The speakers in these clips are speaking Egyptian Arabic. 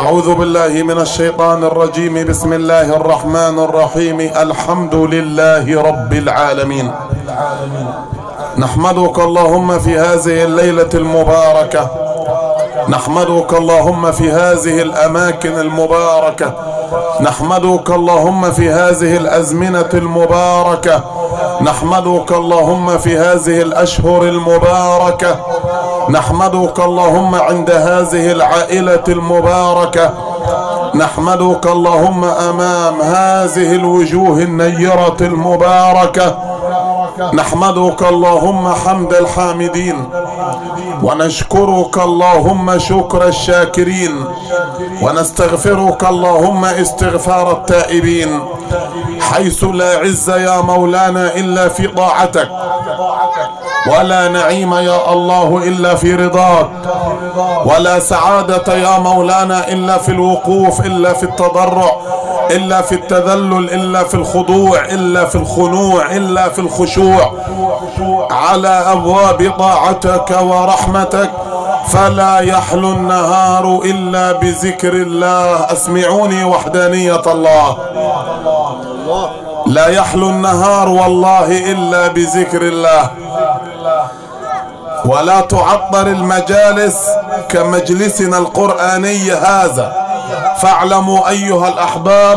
أعوذ بالله من الشيطان الرجيم بسم الله الرحمن الرحيم الحمد لله رب العالمين نحمدك اللهم في هذه الليلة المباركة نحمدك اللهم في هذه الأماكن المباركة نحمدك اللهم في هذه الأزمنة المباركة نحمدك اللهم في هذه الأشهر المباركة نحمدك اللهم عند هذه العائلة المباركة نحمدك اللهم أمام هذه الوجوه النيرة المباركة نحمدك اللهم حمد الحامدين ونشكرك اللهم شكر الشاكرين ونستغفرك اللهم استغفار التائبين حيث لا عز يا مولانا إلا في طاعتك ولا نعيم يا الله إلا في رضاك ولا سعادة يا مولانا إلا في الوقوف إلا في التضرع إلا في التذلل إلا في الخضوع إلا في الخنوع إلا في الخشوع على أبواب طاعتك ورحمتك فلا يحلو النهار إلا بذكر الله أسمعوني وحدانية الله لا يحلو النهار والله إلا بذكر الله ولا تعطر المجالس كمجلسنا القرآني هذا فاعلموا أيها الأحباب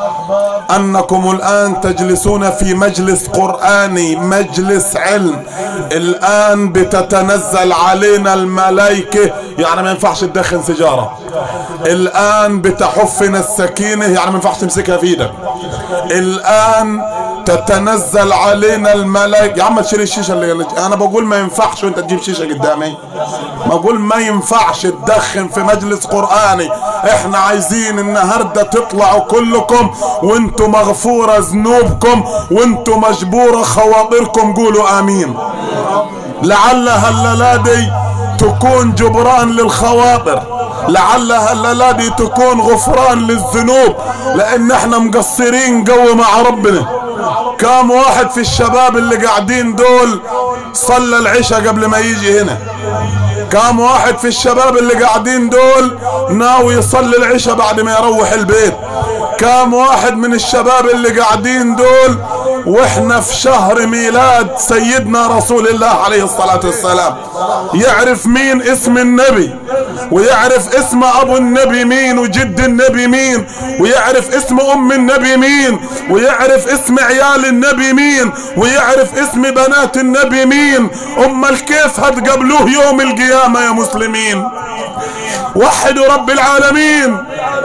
أنكم الآن تجلسون في مجلس قرآني مجلس علم الآن بتتنزل علينا الملائكة يعني ما ينفعش تدخن سيجارة الآن بتحفنا السكينة يعني ما ينفعش تمسكها في ايدك الآن تتنزل علينا الملائكة يا عم تشيل الشيشة اللي انا بقول ما ينفعش وانت تجيب شيشة قدامي بقول ما ينفعش تدخن في مجلس قرآني احنا عايزين النهاردة تطلعوا كلكم وانتوا مغفورة ذنوبكم وانتوا مجبورة خواطركم قولوا امين لعل هالليلة دي تكون جبران للخواطر لعل هالليلة دي تكون غفران للذنوب لان احنا مقصرين قوي مع ربنا كام واحد في الشباب اللي قاعدين دول صلى العشاء قبل ما يجي هنا كام واحد في الشباب اللي قاعدين دول ناوي يصلي العشاء بعد ما يروح البيت كام واحد من الشباب اللي قاعدين دول واحنا في شهر ميلاد سيدنا رسول الله عليه الصلاة والسلام يعرف مين اسم النبي ويعرف اسم ابو النبي مين وجد النبي مين ويعرف اسم ام النبي مين ويعرف اسم عيال النبي مين ويعرف اسم بنات النبي مين امال كيف هتقابلوه يوم القيامة يا مسلمين وحدوا رب العالمين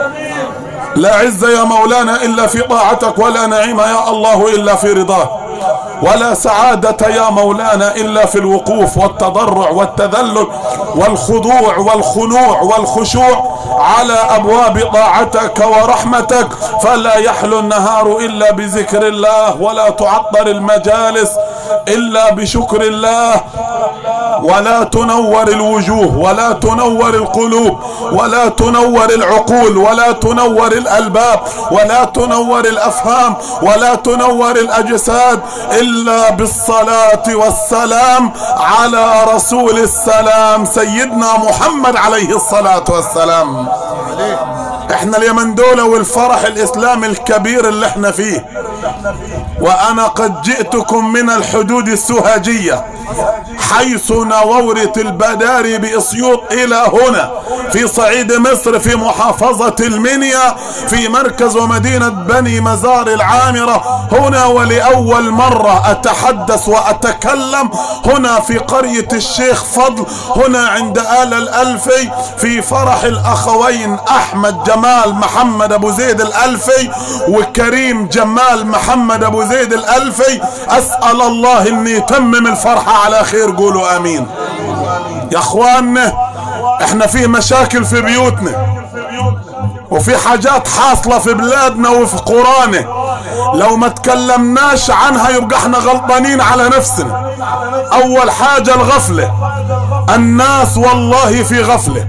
لا عز يا مولانا إلا في طاعتك ولا نعيم يا الله إلا في رضاك ولا سعادة يا مولانا إلا في الوقوف والتضرع والتذلل والخضوع والخنوع والخشوع على أبواب طاعتك ورحمتك فلا يحلو النهار إلا بذكر الله ولا تعطر المجالس إلا بشكر الله ولا تنور الوجوه ولا تنور القلوب ولا تنور العقول ولا تنور الألباب ولا تنور الأفهام ولا تنور الأجساد إلا بالصلاة والسلام على رسول السلام سيدنا محمد عليه الصلاة والسلام احنا اليمن دولة والفرح الاسلامي الكبير اللي احنا فيه وانا قد جئتكم من الحدود السهاجية حيث نورت البداري باسيوط الى هنا في صعيد مصر في محافظة المنيا في مركز ومدينة بني مزار العامرة هنا ولأول مرة اتحدث واتكلم هنا في قرية الشيخ فضل هنا عند آل الألفي في فرح الأخوين أحمد جمال محمد أبو زيد الألفي وكريم جمال محمد أبو زيد الألفي أسأل الله أن يتمم الفرحة على خير قولوا آمين يا أخواننا احنا في مشاكل في بيوتنا وفي حاجات حاصلة في بلادنا وفي قرانا لو ما تكلمناش عنها يبقى احنا غلطانين على نفسنا اول حاجة الغفلة الناس والله في غفلة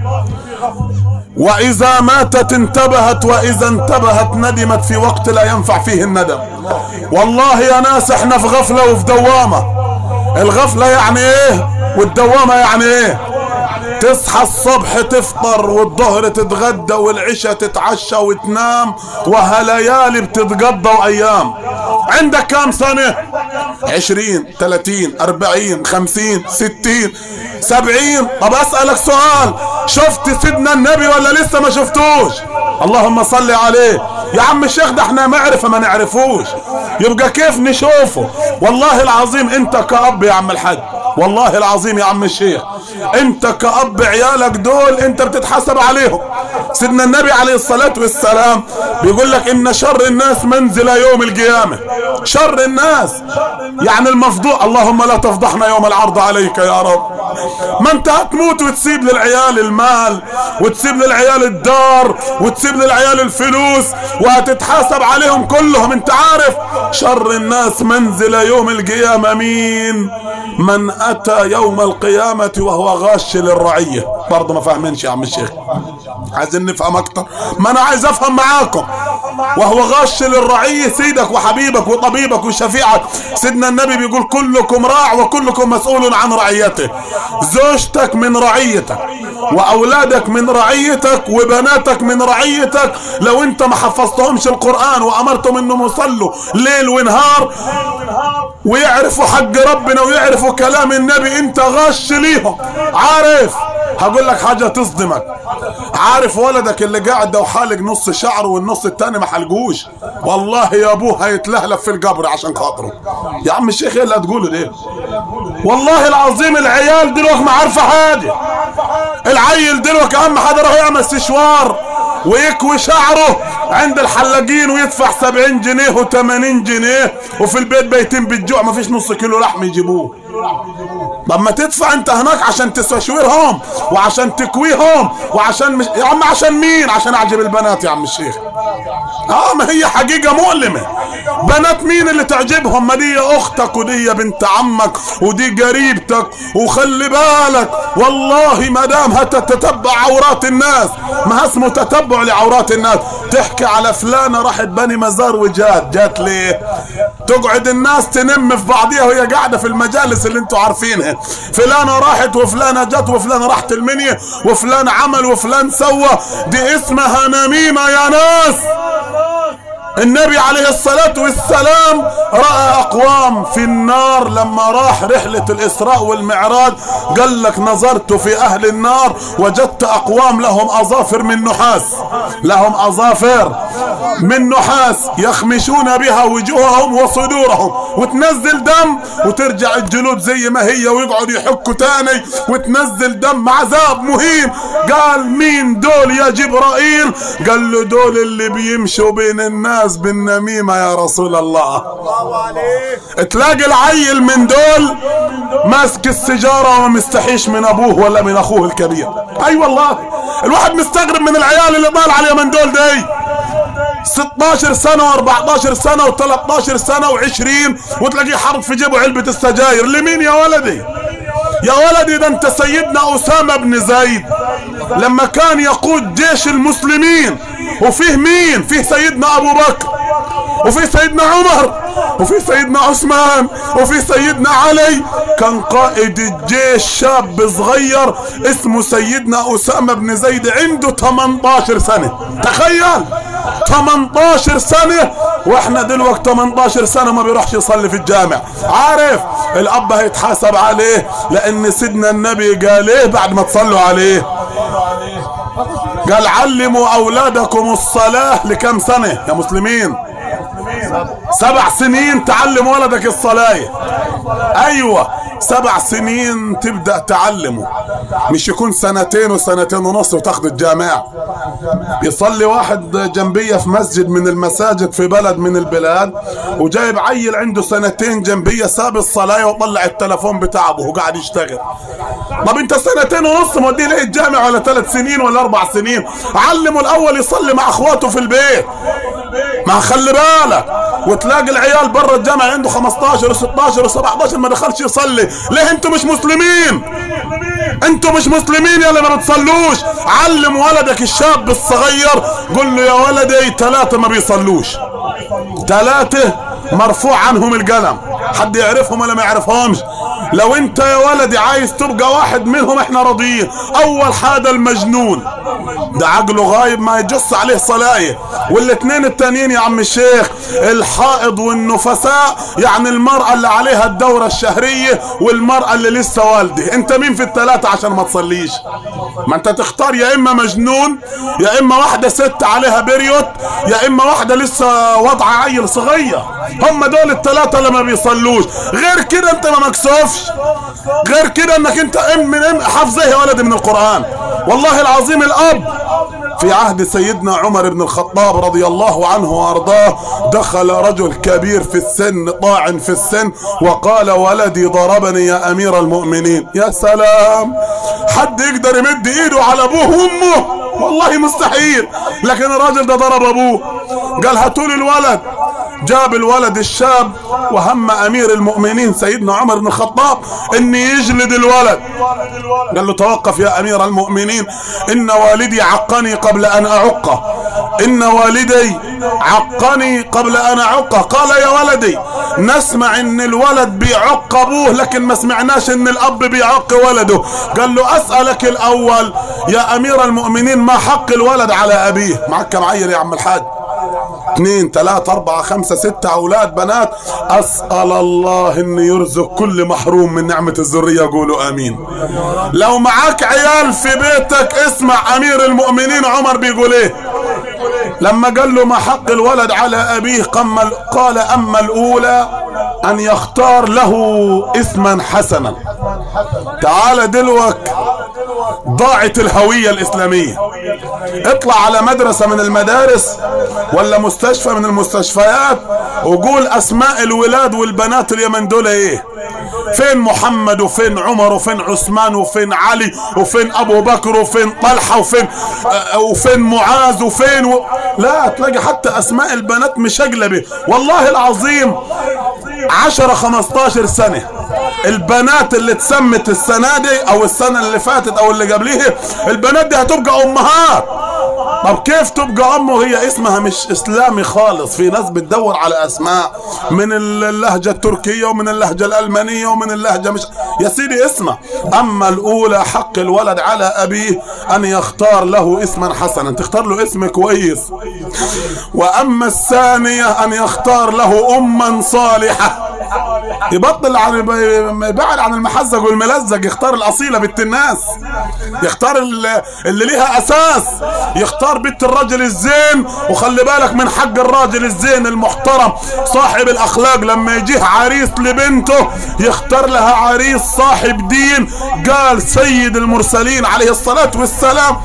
واذا ماتت انتبهت واذا انتبهت ندمت في وقت لا ينفع فيه الندم والله يا ناس احنا في غفلة وفي دوامة الغفلة يعني ايه والدوامة يعني ايه تصحى الصبح تفطر والظهر تتغدى والعشاء تتعشى وتنام وهليالي بتتقضى وايام عندك كام سنة عشرين ثلاثين اربعين خمسين ستين سبعين طب اسألك سؤال شفت سيدنا النبي ولا لسه ما شفتوش اللهم صل عليه يا عم الشيخ ده احنا معرفة ما نعرفوش يبقى كيف نشوفه والله العظيم انت كأب يا عم الحاج والله العظيم يا عم الشيخ انت كأب عيالك دول انت بتتحاسب عليهم سيدنا النبي عليه الصلاة والسلام بيقول لك ان شر الناس منزل يوم القيامة شر الناس يعني المفضوح اللهم لا تفضحنا يوم العرض عليك يا رب ما انت هتموت وتسيب للعيال المال وتسيب للعيال الدار وتسيب للعيال الفلوس وهتتحاسب عليهم كلهم انت عارف شر الناس منزل يوم القيامة مين من اتى يوم القيامة وهو غاش للرعية برضه ما فاهمينش يا عم الشيخ عايزين نفهم اكتر ما انا عايز افهم معاكم وهو غاش للرعية سيدك وحبيبك وطبيبك وشفيعك سيدنا النبي بيقول كلكم راع وكلكم مسؤول عن رعيته زوجتك من رعيتك واولادك من رعيتك وبناتك من رعيتك لو انت ما حفظتهمش القرآن وامرتهم انهم يصلوا ليل ونهار ويعرفوا حق ربنا ويعرفوا كلام النبي انت غش ليهم عارف هقول لك حاجة تصدمك عارف ولدك اللي قاعد ده وحالق نص شعره والنص التاني ما حلقوش والله يا ابوه هيتلهلب في القبر عشان خاطره يا عم الشيخ ايه اللي هتقوله ليه والله العظيم العيال دلوقتي ما عارفه حاجه العيل دلوقتي اهم حاجه يروح يعمل سشوار ويكوي شعره عند الحلاقين ويدفع 70 جنيه و80 جنيه وفي البيت بيتين بالجوع ما فيش نص كيلو لحم يجيبوه طب ما تدفع انت هناك عشان تستشويرهم وعشان تكويهم وعشان مش... يا عم عشان مين عشان اعجب البنات يا عم الشيخ اه ما هي حقيقة مؤلمة بنات مين اللي تعجبهم ما دي اختك ودي بنت عمك ودي قريبتك وخلي بالك والله ما دام هتتتبع عورات الناس ما اسمه تتبع لعورات الناس تحكي على فلانة راحت بني مزار وجات جات ليه تقعد الناس تنم في بعضيها وهي قاعدة في المجالس اللي انتوا عارفينها فلانة راحت وفلانة جت وفلانة راحت المنيا وفلان عمل وفلان سوى دي اسمها نميمة يا ناس النبي عليه الصلاة والسلام رأى أقوام في النار لما راح رحلة الإسراء والمعراج قال لك نظرت في أهل النار وجدت أقوام لهم أظافر من نحاس لهم أظافر من نحاس يخمشون بها وجوههم وصدورهم وتنزل دم وترجع الجلود زي ما هي ويقعدوا يحكوا تاني وتنزل دم عذاب مهين قال مين دول يا جبرائيل قال له دول اللي بيمشوا بين الناس الناس بالنميمة يا رسول الله تلاقي العيل من دول ماسك السيجارة وما مستحيش من ابوه ولا من اخوه الكبير اي أيوة والله الواحد مستغرب من العيال اللي طالع عليها من دول دي 16 سنة و14 سنة و13 سنة و20 وتلاقيه حرب في جيبه علبة السجاير لمين يا ولدي يا ولدي ده انت سيدنا اسامة بن زيد لما كان يقود جيش المسلمين وفيه مين فيه سيدنا ابو بكر وفي سيدنا عمر وفي سيدنا عثمان وفي سيدنا علي كان قائد الجيش شاب صغير اسمه سيدنا اسامة بن زيد عنده 18 سنة تخيل 18 سنة واحنا دلوقتي 18 سنة ما بيروحش يصلي في الجامع عارف الاب هيتحاسب عليه لان سيدنا النبي قال ايه بعد ما تصلوا عليه قال علموا اولادكم الصلاة لكم سنة يا مسلمين سبع سنين تعلم ولدك الصلاة ايوه سبع سنين تبدأ تعلمه مش يكون سنتين وسنتين ونص وتاخد الجامعة يصلي واحد جنبية في مسجد من المساجد في بلد من البلاد وجايب عيل عنده سنتين جنبية ساب الصلاة وطلع التلفون بتاع ابوه وقاعد يشتغل طب انت سنتين ونص موديه ليه الجامعة ولا ثلاث سنين ولا اربع سنين علمه الاول يصلي مع اخواته في البيت ما خلي بالك وتلاقي العيال برا الجامعة عنده 15 و16 و17 ما دخلش يصلي ليه انتوا مش مسلمين انتوا مش مسلمين يا اللي ما بتصلوش علم ولدك الشاب الصغير قل له يا ولدي ثلاثة ما بيصلوش ثلاثة مرفوع عنهم القلم حد يعرفهم ولا ما يعرفهمش لو انت يا ولدي عايز تبقى واحد منهم احنا راضيين اول حاجه المجنون ده عقله غايب ما يجص عليه صلايه والاتنين التانيين يا عم الشيخ الحائض والنفساء يعني المرأة اللي عليها الدورة الشهرية والمرأة اللي لسه والده انت مين في التلاتة عشان ما تصليش ما انت تختار يا اما مجنون يا اما واحدة ست عليها بريوت يا اما واحدة لسه وضع عيل صغير هم دول التلاتة اللي ما بيصلوش غير كده انت ما مكسوفش غير كده انك انت ام من ام حافظ ايه يا ولدي من القرآن والله العظيم الاب في عهد سيدنا عمر بن الخطاب رضي الله عنه وارضاه دخل رجل كبير في السن طاعن في السن وقال ولدي ضربني يا امير المؤمنين يا سلام حد يقدر يمد ايده على ابوه وامه والله مستحيل لكن الراجل ده ضرب ابوه قال هاتوا لي الولد جاب الولد الشاب وهم امير المؤمنين سيدنا عمر بن الخطاب ان يجلد الولد قال له توقف يا امير المؤمنين ان والدي عقني قبل ان اعقه ان والدي عقني قبل ان اعقه قال يا ولدي نسمع ان الولد بيعق ابوه لكن ما سمعناش ان الاب بيعق ولده قال له اسالك الاول يا امير المؤمنين ما حق الولد على ابيه معك كم عيل يا عم الحاج اثنين ثلاثة أربعة خمسة ستة أولاد بنات أسأل الله أن يرزق كل محروم من نعمة الذرية قولوا آمين لو معاك عيال في بيتك اسمع أمير المؤمنين عمر بيقول إيه لما قال له ما حق الولد على أبيه قال أما الأولى أن يختار له اسما حسنا تعال دلوك ضاعت الهوية الإسلامية اطلع على مدرسة من المدارس ولا مستشفى من المستشفيات وقول أسماء الولاد والبنات اليمن دول إيه فين محمد وفين عمر وفين عثمان وفين علي وفين ابو بكر وفين طلحة وفين آه وفين معاذ وفين و... لا تلاقي حتى اسماء البنات مشقلبة والله العظيم عشرة خمستاشر سنة البنات اللي اتسمت السنة دي او السنة اللي فاتت او اللي قبليه البنات دي هتبقى امهات طب كيف تبقى ام وهي اسمها مش اسلامي خالص في ناس بتدور على اسماء من اللهجة التركية ومن اللهجة الالمانية ومن اللهجة مش يا سيدي اسمع اما الاولى حق الولد على ابيه ان يختار له اسما حسنا تختار له اسم كويس واما الثانية ان يختار له اما صالحة يبطل عن يبعد عن المحزق والملزق يختار الاصيله بنت الناس يختار اللي ليها اساس يختار بنت الراجل الزين وخلي بالك من حق الراجل الزين المحترم صاحب الاخلاق لما يجيه عريس لبنته يختار لها عريس صاحب دين قال سيد المرسلين عليه الصلاه والسلام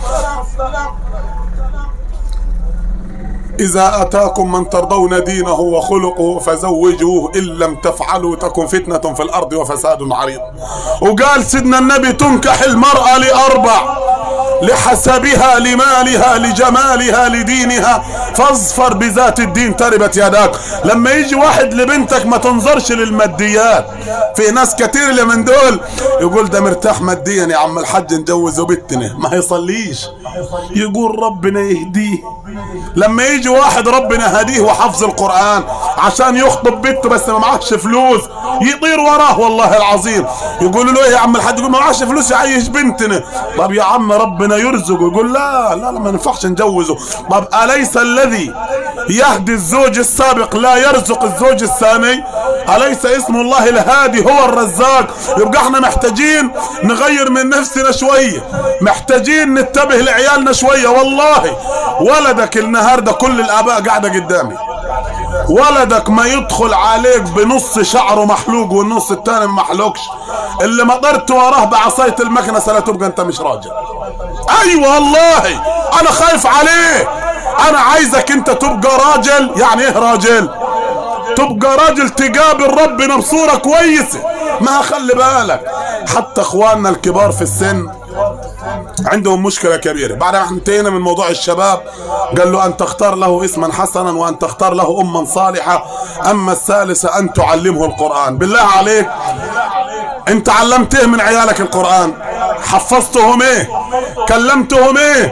إذا أتاكم من ترضون دينه وخلقه فزوجوه إن لم تفعلوا تكن فتنة في الأرض وفساد عريض وقال سيدنا النبي تنكح المرأة لأربع لحسبها لمالها لجمالها لدينها فاظفر بذات الدين تربت يداك لما يجي واحد لبنتك ما تنظرش للماديات في ناس كتير اللي من دول يقول ده مرتاح ماديا يا عم الحاج نجوزه بنتنا ما يصليش يقول ربنا يهديه لما يجي واحد ربنا هديه وحفظ القرآن عشان يخطب بنته بس ما معهش فلوس يطير وراه والله العظيم يقول له ايه يا عم الحاج يقول ما معهش فلوس يعيش بنتنا طب يا عم ربنا يرزقه يقول لا لا لا ما ينفعش نجوزه طب أليس الذي يهدي الزوج السابق لا يرزق الزوج الثاني أليس اسم الله الهادي هو الرزاق يبقى احنا محتاجين نغير من نفسنا شوية محتاجين ننتبه لعيالنا شوية والله ولدك النهاردة كل الآباء قاعدة قدامي ولدك ما يدخل عليك بنص شعره محلوق والنص التاني ما محلوقش اللي مطرت وراه بعصاية المكنسة لا تبقى انت مش راجل ايوه والله انا خايف عليه انا عايزك انت تبقى راجل يعني ايه راجل تبقى راجل تقابل ربنا بصورة كويسة ما خلي بالك حتى اخواننا الكبار في السن عندهم مشكلة كبيرة بعد ما انتهينا من موضوع الشباب قال له أن تختار له اسما حسنا وأن تختار له أما صالحة أما الثالثة أن تعلمه القرآن بالله عليك انت علمت ايه من عيالك القرآن حفظتهم ايه كلمتهم ايه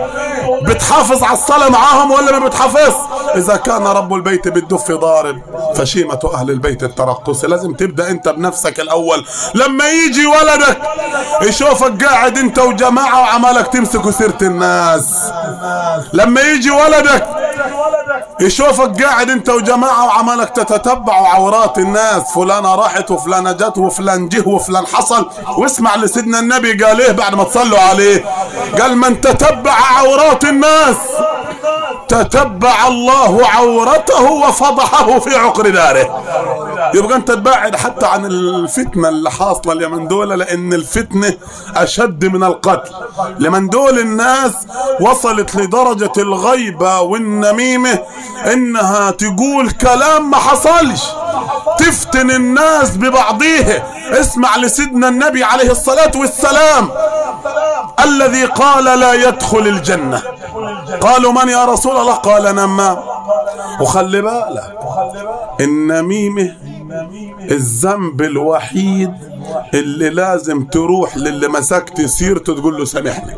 بتحافظ على الصلاة معاهم ولا ما بتحافظ اذا كان رب البيت بالدف ضارب فشيمة اهل البيت الترقص لازم تبدأ انت بنفسك الاول لما يجي ولدك يشوفك قاعد انت وجماعة وعمالك تمسكوا سيرة الناس لما يجي ولدك يشوفك قاعد انت وجماعة وعمالك تتتبع عورات الناس فلانة راحت وفلانة جت وفلان جه وفلان حصل واسمع لسيدنا النبي قال ايه بعد ما تصلوا عليه قال من تتبع عورات الناس تتبع الله عورته وفضحه في عقر داره يبقى انت تبعد حتى عن الفتنة اللي حاصلة اليمن دول لان الفتنة اشد من القتل لمن دول الناس وصلت لدرجة الغيبة والنميمة انها تقول كلام ما حصلش تفتن الناس ببعضيها اسمع لسيدنا النبي عليه الصلاة والسلام الذي قال لا يدخل الجنة قالوا من يا رسول الله قال نمام وخلي بالك النميمة الذنب الوحيد اللي لازم تروح للي مسكت سيرته تقول له سامحني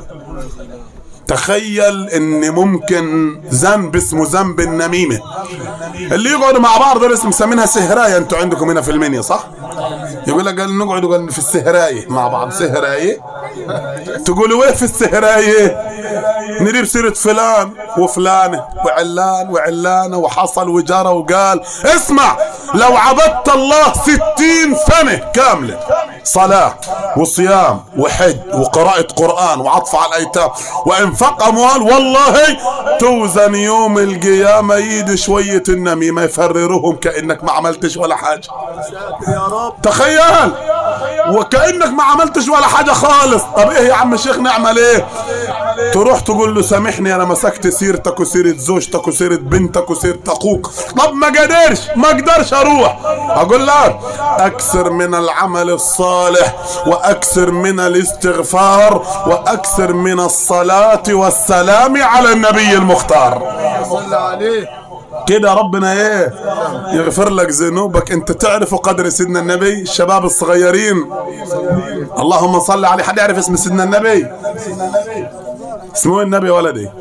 تخيل ان ممكن ذنب اسمه ذنب النميمه اللي يقعدوا مع بعض دول اسم مسمينها سهرايه انتوا عندكم هنا في المنيا صح يقول لك قال نقعد قال في السهرايه مع بعض سهرايه تقولوا ايه في السهرايه نجيب سيره فلان وفلانه وعلان وعلانه وحصل وجرى وقال اسمع لو عبدت الله ستين سنه كامله صلاة وصيام وحج وقراءة قرآن وعطف على الأيتام وإنفاق أموال والله توزن يوم القيامة يد شوية النميمة يفررهم كأنك ما عملتش ولا حاجة يا رب تخيل وكأنك ما عملتش ولا حاجة خالص طب ايه يا عم الشيخ نعمل ايه تروح تقول له سامحني انا مسكت سيرتك وسيرة زوجتك وسيرة بنتك وسيرة اخوك طب ما قدرش ما اقدرش اروح اقول لك اكثر من العمل الصالح واكثر من الاستغفار واكثر من الصلاة والسلام على النبي المختار صلى عليه كده ربنا ايه يغفر لك ذنوبك انت تعرف قدر سيدنا النبي الشباب الصغيرين اللهم صل عليه حد يعرف اسم سيدنا النبي اسمه النبي يا ولدي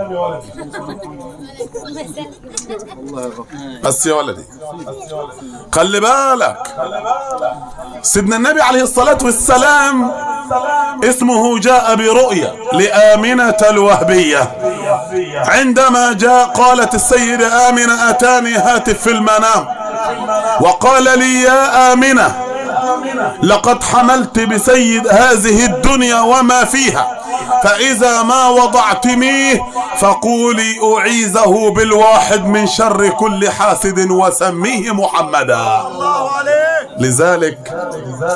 بس يا ولدي خلي بالك سيدنا النبي عليه الصلاة والسلام اسمه جاء برؤيا لآمنة الوهبية عندما جاء قالت السيدة آمنة أتاني هاتف في المنام وقال لي يا آمنة لقد حملت بسيد هذه الدنيا وما فيها فإذا ما وضعتميه فقولي أعيذه بالواحد من شر كل حاسد وسميه محمدا الله عليك لذلك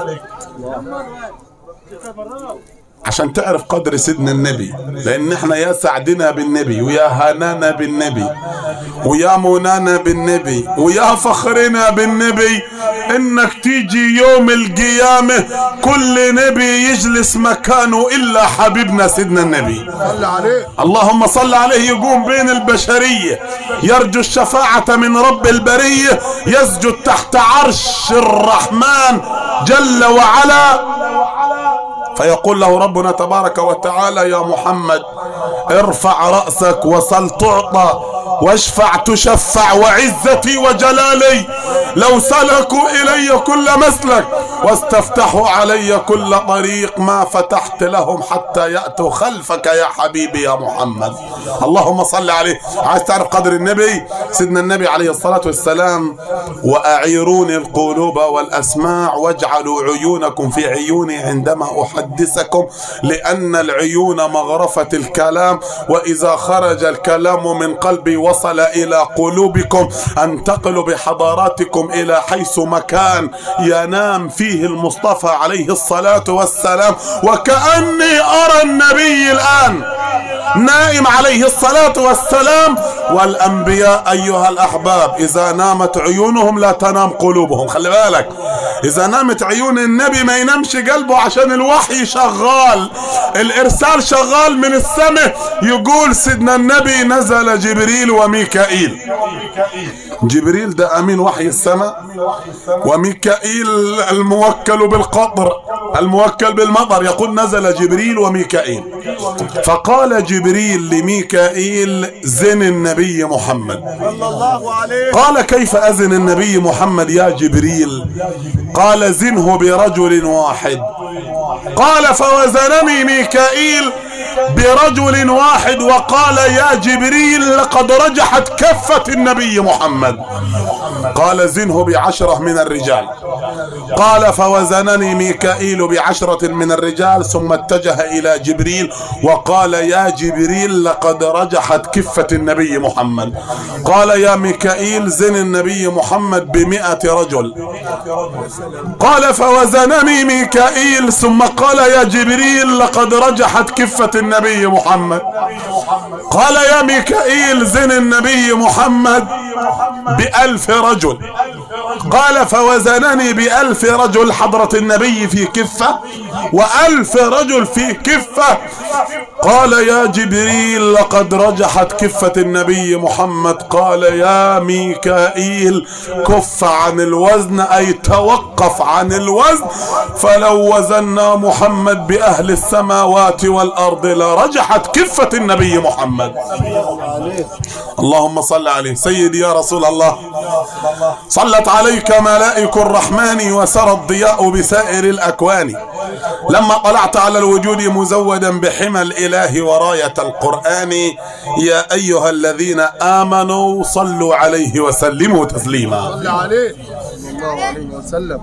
عشان تعرف قدر سيدنا النبي لان احنا يا سعدنا بالنبي ويا هنانا بالنبي ويا منانا بالنبي ويا فخرنا بالنبي انك تيجي يوم القيامة كل نبي يجلس مكانه الا حبيبنا سيدنا النبي صلى عليه اللهم صل عليه يقوم بين البشرية يرجو الشفاعة من رب البرية يسجد تحت عرش الرحمن جل وعلا فيقول له ربنا تبارك وتعالى يا محمد ارفع رأسك وسل تعطى واشفع تشفع وعزتي وجلالي لو سلكوا إلي كل مسلك واستفتحوا علي كل طريق ما فتحت لهم حتى يأتوا خلفك يا حبيبي يا محمد اللهم صل عليه عايز تعرف قدر النبي سيدنا النبي عليه الصلاة والسلام وأعيروني القلوب والأسماع واجعلوا عيونكم في عيوني عندما أحدثكم لأن العيون مغرفة الكلام وإذا خرج الكلام من قلبي وصل إلى قلوبكم أنتقل بحضاراتكم إلى حيث مكان ينام فيه المصطفى عليه الصلاة والسلام وكأني أرى النبي الآن نائم عليه الصلاة والسلام والأنبياء أيها الأحباب إذا نامت عيونهم لا تنام قلوبهم خلي بالك إذا نامت عيون النبي ما ينامش قلبه عشان الوحي شغال الإرسال شغال من السماء يقول سيدنا النبي نزل جبريل وميكائيل جبريل ده أمين وحي السماء وميكائيل الموكل بالقطر الموكل بالمطر يقول نزل جبريل وميكائيل فقال جبريل لميكائيل زن النبي محمد صلى الله عليه قال كيف أذن النبي محمد يا جبريل قال زنه برجل واحد قال فوزنني ميكائيل برجل واحد وقال يا جبريل لقد رجحت كفة النبي محمد قال زنه بعشرة من الرجال قال فوزنني ميكائيل بعشرة من الرجال ثم اتجه إلى جبريل وقال يا جبريل لقد رجحت كفة النبي محمد قال يا ميكائيل زن النبي محمد بمئة رجل قال فوزنني ميكائيل ثم قال يا جبريل لقد رجحت كفة النبي محمد قال يا ميكائيل زن النبي محمد بألف رجل قال فوزنني بألف رجل حضرة النبي في كفة وألف رجل في كفة قال يا جبريل لقد رجحت كفة النبي محمد قال يا ميكائيل كف عن الوزن أي توقف عن الوزن فلو وزنا محمد بأهل السماوات والأرض لرجحت كفة النبي محمد اللهم صل عليه سيدي يا رسول الله صلت عليك ملائك الرحمن وسرى الضياء بسائر الأكوان لما طلعت على الوجود مزودا بحمى الإله وراية القرآن يا أيها الذين آمنوا صلوا عليه وسلموا تسليما صلى عليه صلى الله عليه وسلم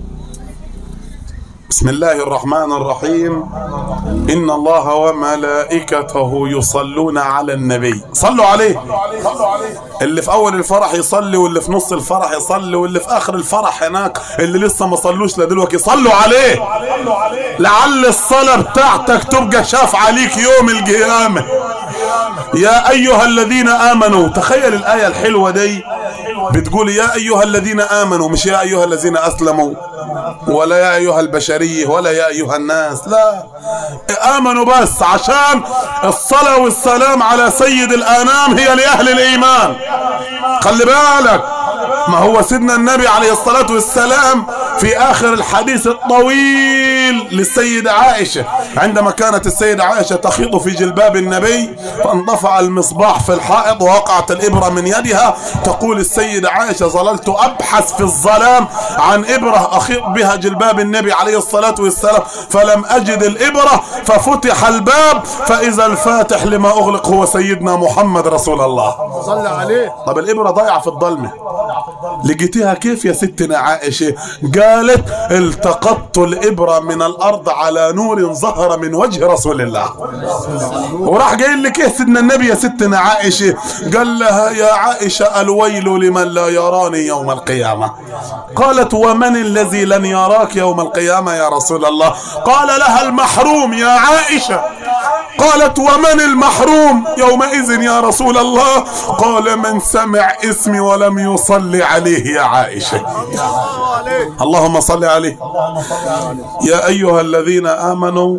بسم الله الرحمن الرحيم إن الله وملائكته يصلون على النبي صلوا عليه اللي في أول الفرح يصلي واللي في نص الفرح يصلي واللي في آخر الفرح هناك اللي لسه ما صلوش لدلوقتي صلوا عليه لعل الصلاة بتاعتك تبقى شاف عليك يوم القيامة يا أيها الذين آمنوا تخيل الآية الحلوة دي بتقول يا أيها الذين آمنوا مش يا أيها الذين أسلموا ولا يا أيها البشرية ولا يا أيها الناس لا آمنوا بس عشان الصلاة والسلام على سيد الأنام هي لأهل الإيمان خلي بالك ما هو سيدنا النبي عليه الصلاة والسلام في آخر الحديث الطويل للسيدة عائشة عندما كانت السيدة عائشة تخيط في جلباب النبي فانطفع المصباح في الحائط ووقعت الإبرة من يدها تقول السيدة عائشة ظللت أبحث في الظلام عن إبرة أخيط بها جلباب النبي عليه الصلاة والسلام فلم أجد الإبرة ففتح الباب فإذا الفاتح لما أغلق هو سيدنا محمد رسول الله صلى عليه طب الإبرة ضايعة في الضلمة لقيتها كيف يا ستنا عائشة قالت التقطت الإبرة من الأرض على نور ظهر من وجه رسول الله وراح قايل لك ايه سيدنا النبي يا ستنا عائشة قال لها يا عائشة الويل لمن لا يراني يوم القيامة قالت ومن الذي لن يراك يوم القيامة يا رسول الله قال لها المحروم يا عائشة قالت ومن المحروم يومئذ يا رسول الله قال من سمع اسمي ولم يصلي عليه يا عائشة الله عليه اللهم صل عليه يا أيها الذين آمنوا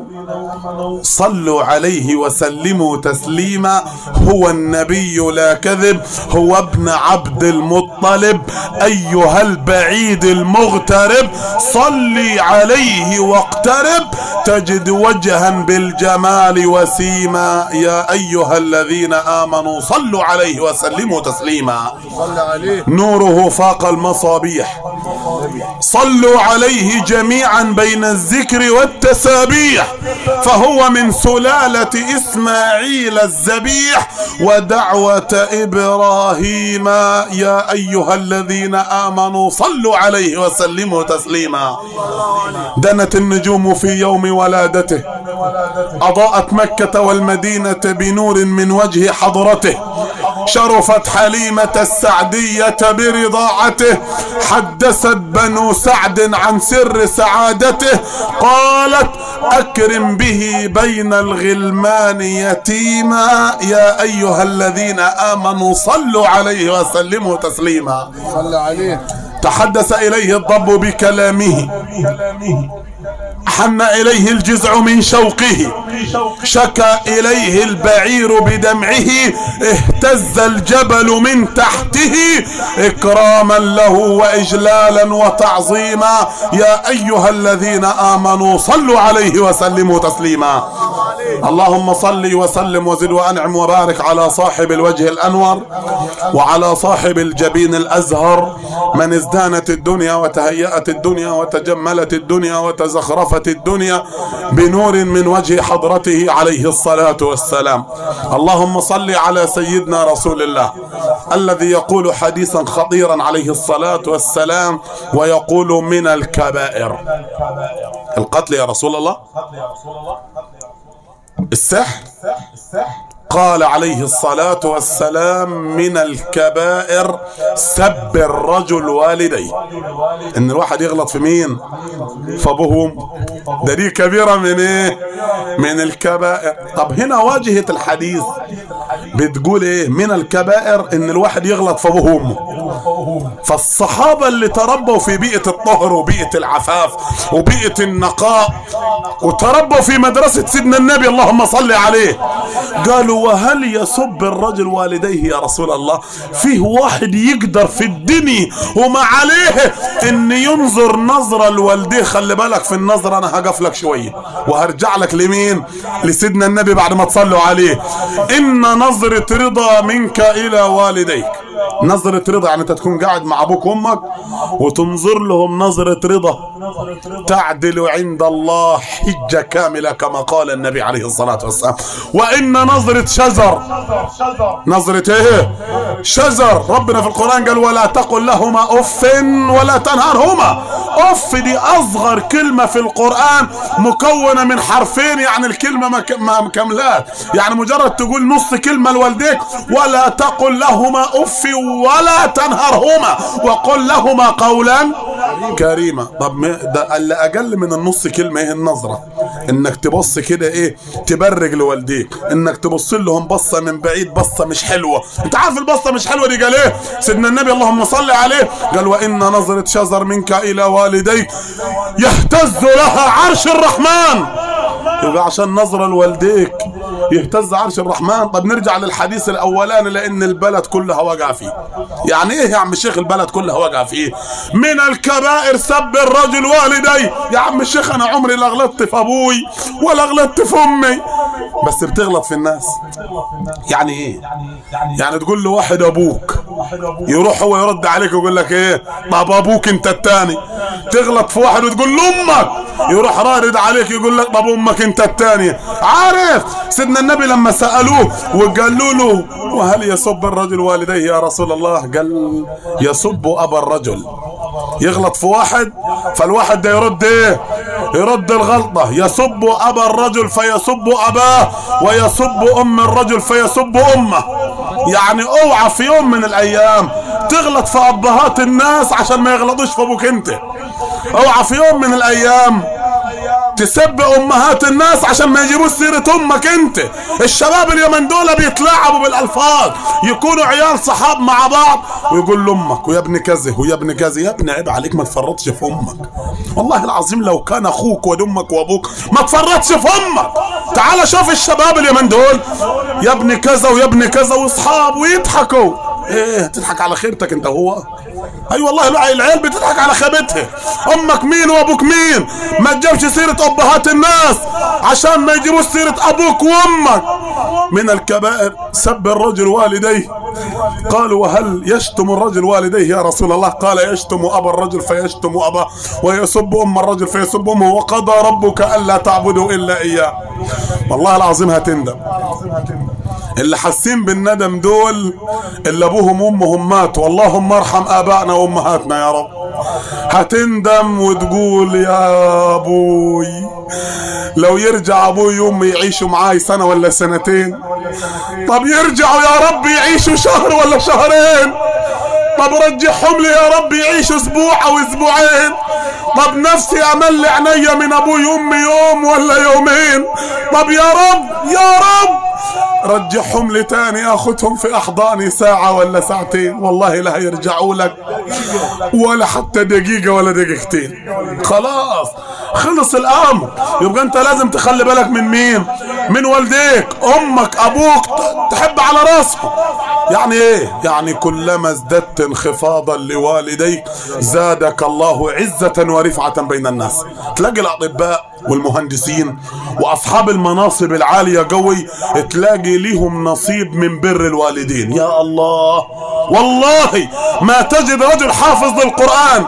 صلوا عليه وسلموا تسليما هو النبي لا كذب هو ابن عبد المطلب أيها البعيد المغترب صلي عليه واقترب تجد وجها بالجمال وسيما يا أيها الذين آمنوا صلوا عليه وسلموا تسليما صلى عليه نوره فاق المصابيح صلوا عليه جميعا بين الذكر والتسابيح فهو من سلالة إسماعيل الذبيح ودعوة إبراهيم يا أيها الذين آمنوا صلوا عليه وسلموا تسليما دنت النجوم في يوم ولادته أضاءت مكة والمدينة بنور من وجه حضرته شرفت حليمة السعدية برضاعته حدثت بنو سعد عن سر سعادته قالت أكرم به بين الغلمان يتيما يا أيها الذين آمنوا صلوا عليه وسلموا تسليما صلى عليه تحدث إليه الضب بكلامه حن إليه الجزع من شوقه شكى إليه البعير بدمعه اهتز الجبل من تحته إكراما له وإجلالا وتعظيما يا أيها الذين آمنوا صلوا عليه وسلموا تسليما اللهم صل وسلم وزد وأنعم وبارك على صاحب الوجه الأنور وعلى صاحب الجبين الأزهر من ازدانت الدنيا وتهيأت الدنيا وتجملت الدنيا وتزخرفت الدنيا بنور من وجه حضرته عليه الصلاة والسلام اللهم صل على سيدنا رسول الله الذي يقول حديثا خطيرا عليه الصلاة والسلام ويقول من الكبائر القتل يا رسول الله السحر قال عليه الصلاة والسلام من الكبائر سب الرجل والديه ان الواحد يغلط في مين في ابوهم ده دي كبيرة من ايه من الكبائر طب هنا واجهة الحديث بتقول ايه من الكبائر ان الواحد يغلط في ابوه وامه فالصحابة اللي تربوا في بيئة الطهر وبيئة العفاف وبيئة النقاء وتربوا في مدرسة سيدنا النبي اللهم صل عليه قالوا وهل يسب الرجل والديه يا رسول الله فيه واحد يقدر في الدنيا وما عليه ان ينظر نظرة لوالديه خلي بالك في النظرة انا هقف لك شوية وهرجع لك لمين لسيدنا النبي بعد ما تصلوا عليه ان نظرة رضا منك الى والديك نظرة رضا يعني انت تكون قاعد مع ابوك وامك وتنظر لهم نظرة رضا تعدل عند الله حجة كاملة كما قال النبي عليه الصلاة والسلام وان نظرة شجر نظرة ايه شجر ربنا في القرآن قال ولا تقل لهما اف ولا تنهرهما اف دي اصغر كلمة في القرآن مكونة من حرفين يعني الكلمة ما ك- ما مكملات يعني مجرد تقول نص كلمة لوالديك ولا تقل لهما اف ولا تنهرهما وقل لهما قولا كريما طب ما- ده اللي اقل من النص كلمة ايه النظرة انك تبص كده ايه تبرج لوالديك انك تبص لهم بصة من بعيد بصة مش حلوة انت عارف البصة مش حلوة دي قال ايه سيدنا النبي اللهم صل عليه قال وان نظرة شجر منك الى والديك يهتز لها عرش الرحمن يبقى عشان نظرة لوالديك يهتز عرش الرحمن طب نرجع للحديث الاولاني لان البلد كلها وقع فيه يعني ايه يا عم الشيخ البلد كلها وقع فيه من الكبائر سب الرجل والدي يا عم الشيخ انا عمري لا غلطت في ابوي ولا غلطت في امي بس بتغلط في الناس يعني ايه يعني تقول له واحد ابوك يروح هو يرد عليك ويقول لك ايه طب ابوك انت التاني تغلط في واحد وتقول له امك يروح رارد عليك يقول لك طب امك انت التانية عارف سيدنا النبي لما سألوه وقالوا له وهل يسب الرجل والديه يا رسول الله قال يسب ابا الرجل يغلط في واحد فالواحد ده يرد ايه يرد الغلطة يسب ابا الرجل فيسب اباه ويسب ام الرجل فيسب امه يعني اوعى في يوم من الايام تغلط في ابهات الناس عشان ما يغلطوش في ابوك انت اوعى في يوم من الايام تسب امهات الناس عشان ما يجيبوش سيرة امك انت الشباب اليومين دول بيتلاعبوا بالالفاظ يكونوا عيال صحاب مع بعض ويقول لامك ويا ابن كذا ويا ابن كذا يا ابن عيب عليك ما تفرطش في امك والله العظيم لو كان اخوك وامك وابوك ما تفرطش في امك تعال شوف الشباب اليومين دول يا ابن كذا ويا ابن كذا واصحاب ويضحكوا ايه تضحك على خيبتك انت هو اي أيوة والله الع- العيال بتضحك على خيبتها امك مين وابوك مين ما تجيبش سيرة ابهات الناس عشان ما يجيبوش سيرة ابوك وامك من الكبائر سب الرجل والديه قالوا وهل يشتم الرجل والديه يا رسول الله قال يشتم ابا الرجل فيشتم اباه ويسب ام الرجل فيسب امه وقضى ربك الا تعبدوا الا اياه والله العظيم هتندم اللي حاسين بالندم دول اللي ابوهم وامهم ماتوا اللهم ارحم ابائنا وامهاتنا يا رب هتندم وتقول يا ابوي لو يرجع ابوي وامي يعيشوا معاي سنة ولا سنتين طب يرجعوا يا رب يعيشوا شهر ولا شهرين طب رجعهم لي يا رب يعيشوا اسبوع او اسبوعين طب نفسي امل عينيا من ابوي وامي يوم ولا يومين طب يا رب يا رب رجعهم لي تاني اخدهم في احضاني ساعة ولا ساعتين والله لا يرجعوا لك ولا حتى دقيقة ولا دقيقتين خلاص خلص الامر يبقى انت لازم تخلي بالك من مين من والديك امك ابوك تحب على راسهم يعني ايه يعني كلما ازددت انخفاضا لوالديك زادك الله عزة ورفعة بين الناس تلاقي الاطباء والمهندسين واصحاب المناصب العالية قوي تلاقي ليهم نصيب من بر الوالدين يا الله والله ما تجد رجل حافظ للقرآن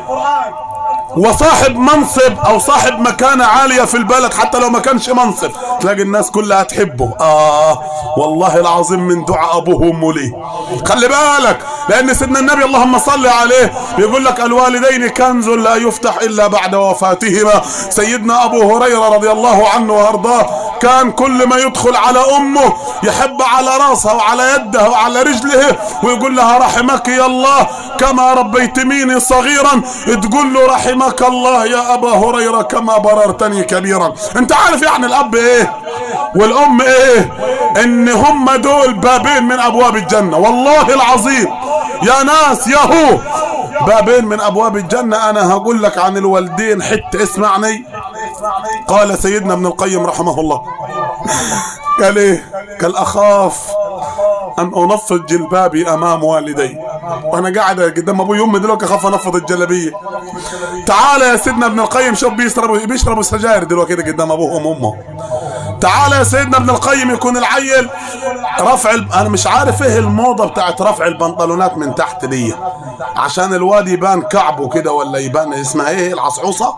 وصاحب منصب او صاحب مكانة عالية في البلد حتى لو ما كانش منصب تلاقي الناس كلها تحبه اه والله العظيم من دعاء ابوه وامه ليه خلي بالك لان سيدنا النبي اللهم صل عليه بيقول لك الوالدين كنز لا يفتح الا بعد وفاتهما سيدنا ابو هريرة رضي الله عنه وارضاه كان كل ما يدخل على امه يحب على راسها وعلى يدها وعلى رجله ويقول لها رحمك يا الله كما ربيتميني صغيرا تقول له رحمك الله يا ابا هريرة كما بررتني كبيرا انت عارف يعني الاب ايه والام ايه ان هم دول بابين من ابواب الجنة والله العظيم يا ناس يا هو بابين من ابواب الجنة انا هقول لك عن الوالدين حتة اسمعني قال سيدنا ابن القيم رحمه الله قال ايه قال اخاف ان انفض جلبابي امام والدي وانا قاعد قدام ابوي وامي دلوقتي اخاف انفض الجلابيه تعال يا سيدنا ابن القيم شوف بيشربوا بيشربوا سجاير دلوقتي كده قدام ابوهم وامه تعال يا سيدنا ابن القيم يكون العيل رفع ال... انا مش عارف ايه الموضه بتاعت رفع البنطلونات من تحت دي عشان الواد يبان كعبه كده ولا يبان اسمها ايه العصعوصه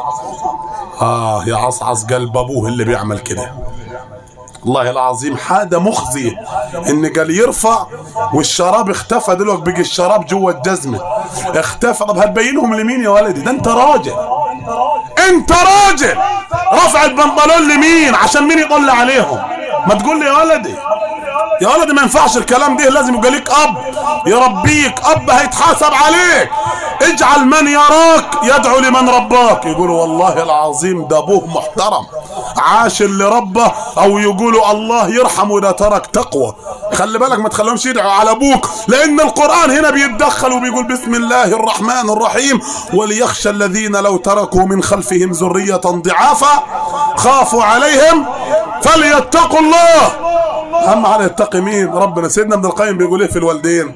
اه يا عصعص قلب ابوه اللي بيعمل كده والله العظيم حاجه مخزيه ان قال يرفع والشراب اختفى دلوقتي بقي الشراب جوه الجزمه اختفى طب هتبينهم لمين يا ولدي ده انت راجل انت راجل رفع البنطلون لمين عشان مين يطلع عليهم ما تقول لي يا ولدي يا ولدي ما ينفعش الكلام ده لازم يبقى ليك اب يربيك اب هيتحاسب عليك اجعل من يراك يدعو لمن رباك يقولوا والله العظيم ده ابوه محترم عاش اللي ربه او يقولوا الله يرحمه ده ترك تقوى خلي بالك ما تخليهمش يدعوا على ابوك لان القران هنا بيتدخل وبيقول بسم الله الرحمن الرحيم وليخشى الذين لو تركوا من خلفهم ذريه ضعافا خافوا عليهم فليتقوا الله اهم على يتقي مين ربنا سيدنا ابن القيم بيقول ايه في الوالدين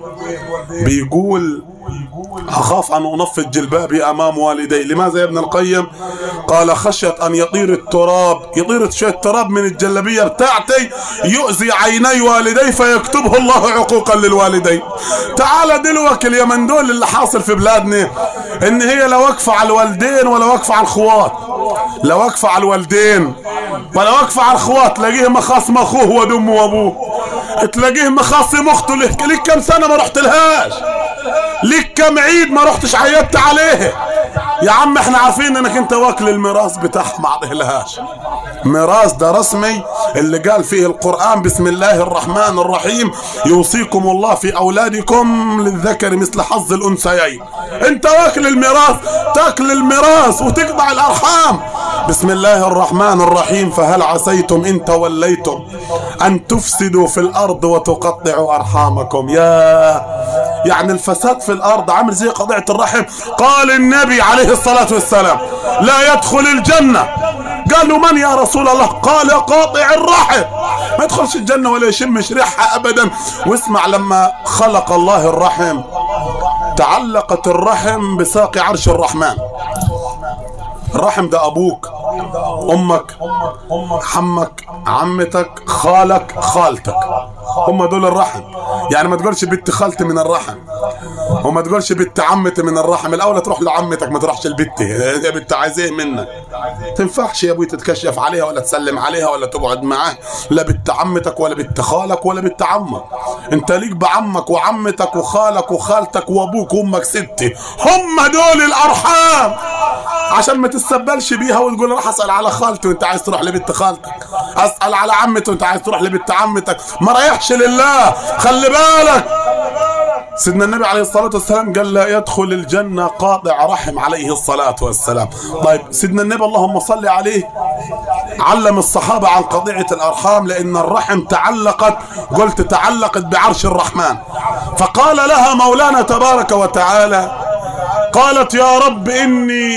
بيقول أخاف أن أنفض جلبابي أمام والدي لماذا يا ابن القيم قال خشية أن يطير التراب يطير شوية تراب من الجلبية بتاعتي يؤذي عيني والدي فيكتبه الله عقوقا للوالدين تعال دلوقتي اليمن دول اللي حاصل في بلادنا ان هي لا واقفة على الوالدين ولا واقفة على الخوات لا واقفة على الوالدين ولا واقفة على الخوات تلاقيه مخاصم اخوه ودمه وابوه تلاقيه مخاصم اخته لك ليك كم سنة ما رحت لهاش ليك كم عيد ما رحتش عيدت عليه يا عم احنا عارفين انك انت واكل الميراث بتاعها ما عطيهلهاش ميراث ده رسمي اللي قال فيه القرآن بسم الله الرحمن الرحيم يوصيكم الله في أولادكم للذكر مثل حظ الأنثيين انت واكل الميراث تاكل الميراث وتقطع الأرحام بسم الله الرحمن الرحيم فهل عسيتم إن توليتم أن تفسدوا في الأرض وتقطعوا أرحامكم يا يعني الفساد في الأرض عامل زي قطيعة الرحم قال النبي عليه الصلاة والسلام لا يدخل الجنة قالوا من يا رسول الله قال قاطع الرحم ما يدخلش الجنة ولا يشمش ريحها أبدا واسمع لما خلق الله الرحم تعلقت الرحم بساق عرش الرحمن الرحم ده ابوك امك حمك عمتك خالك خالتك هم دول الرحم يعني ما تقولش بنت خالتي من الرحم وما تقولش بنت عمتي من الرحم الاولى تروح لعمتك ما تروحش لبنتي يا بنت عايز ايه منك تنفعش يا ابوي تتكشف عليها ولا تسلم عليها ولا تقعد معاها لا بنت عمتك ولا بنت خالك ولا بنت عمك انت ليك بعمك وعمتك وخالك وخالتك وابوك وامك ستي هم دول الارحام عشان ما تستبلش بيها وتقول راح اسال على خالتي وانت عايز تروح لبنت خالتك اسال على عمتي وانت عايز تروح لبنت عمتك ما رايحش لله خلي بالك سيدنا النبي عليه الصلاة والسلام قال لا يدخل الجنة قاطع رحم عليه الصلاة والسلام طيب سيدنا النبي اللهم صل عليه علم الصحابة عن قضية الأرحام لأن الرحم تعلقت قلت تعلقت بعرش الرحمن فقال لها مولانا تبارك وتعالى قالت يا رب إني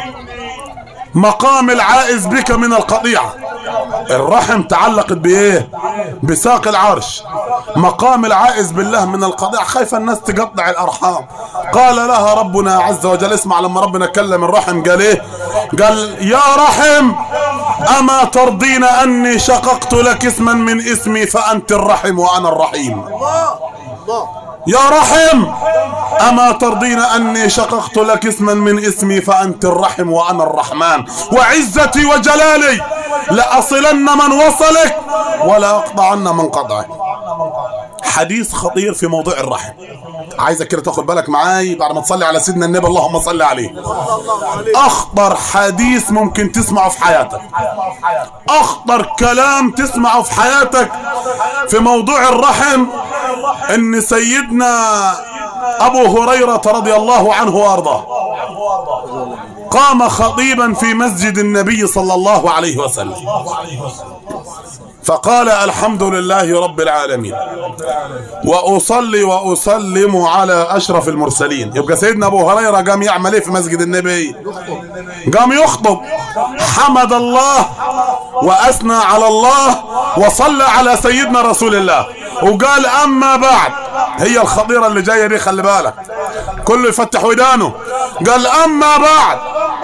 مقام العائز بك من القطيعة الرحم تعلقت بايه بساق العرش مقام العائز بالله من القطيعة خايفة الناس تقطع الارحام قال لها ربنا عز وجل اسمع لما ربنا كلم الرحم قال ايه قال يا رحم اما ترضين اني شققت لك اسما من اسمي فانت الرحم وانا الرحيم الله الله يا رحم أما ترضين أني شققت لك اسما من اسمي فأنت الرحم وأنا الرحمن وعزتي وجلالي لأصلن من وصلك ولا أقطعن من قطعك حديث خطير في موضوع الرحم عايزك كده تاخد بالك معاي بعد ما تصلي على سيدنا النبي اللهم صل عليه الله عليك اخطر حديث ممكن تسمعه في حياتك اخطر كلام تسمعه في حياتك في موضوع الرحم ان سيدنا ابو هريرة رضي الله عنه وارضاه قام خطيبا في مسجد النبي صلى الله عليه وسلم فقال الحمد لله رب العالمين واصلي واسلم على اشرف المرسلين يبقى سيدنا ابو هريره قام يعمل ايه في مسجد النبي قام يخطب حمد الله واثنى على الله وصلى على سيدنا رسول الله وقال اما بعد هي الخطيره اللي جايه دي خلي بالك كله يفتح ودانه قال اما بعد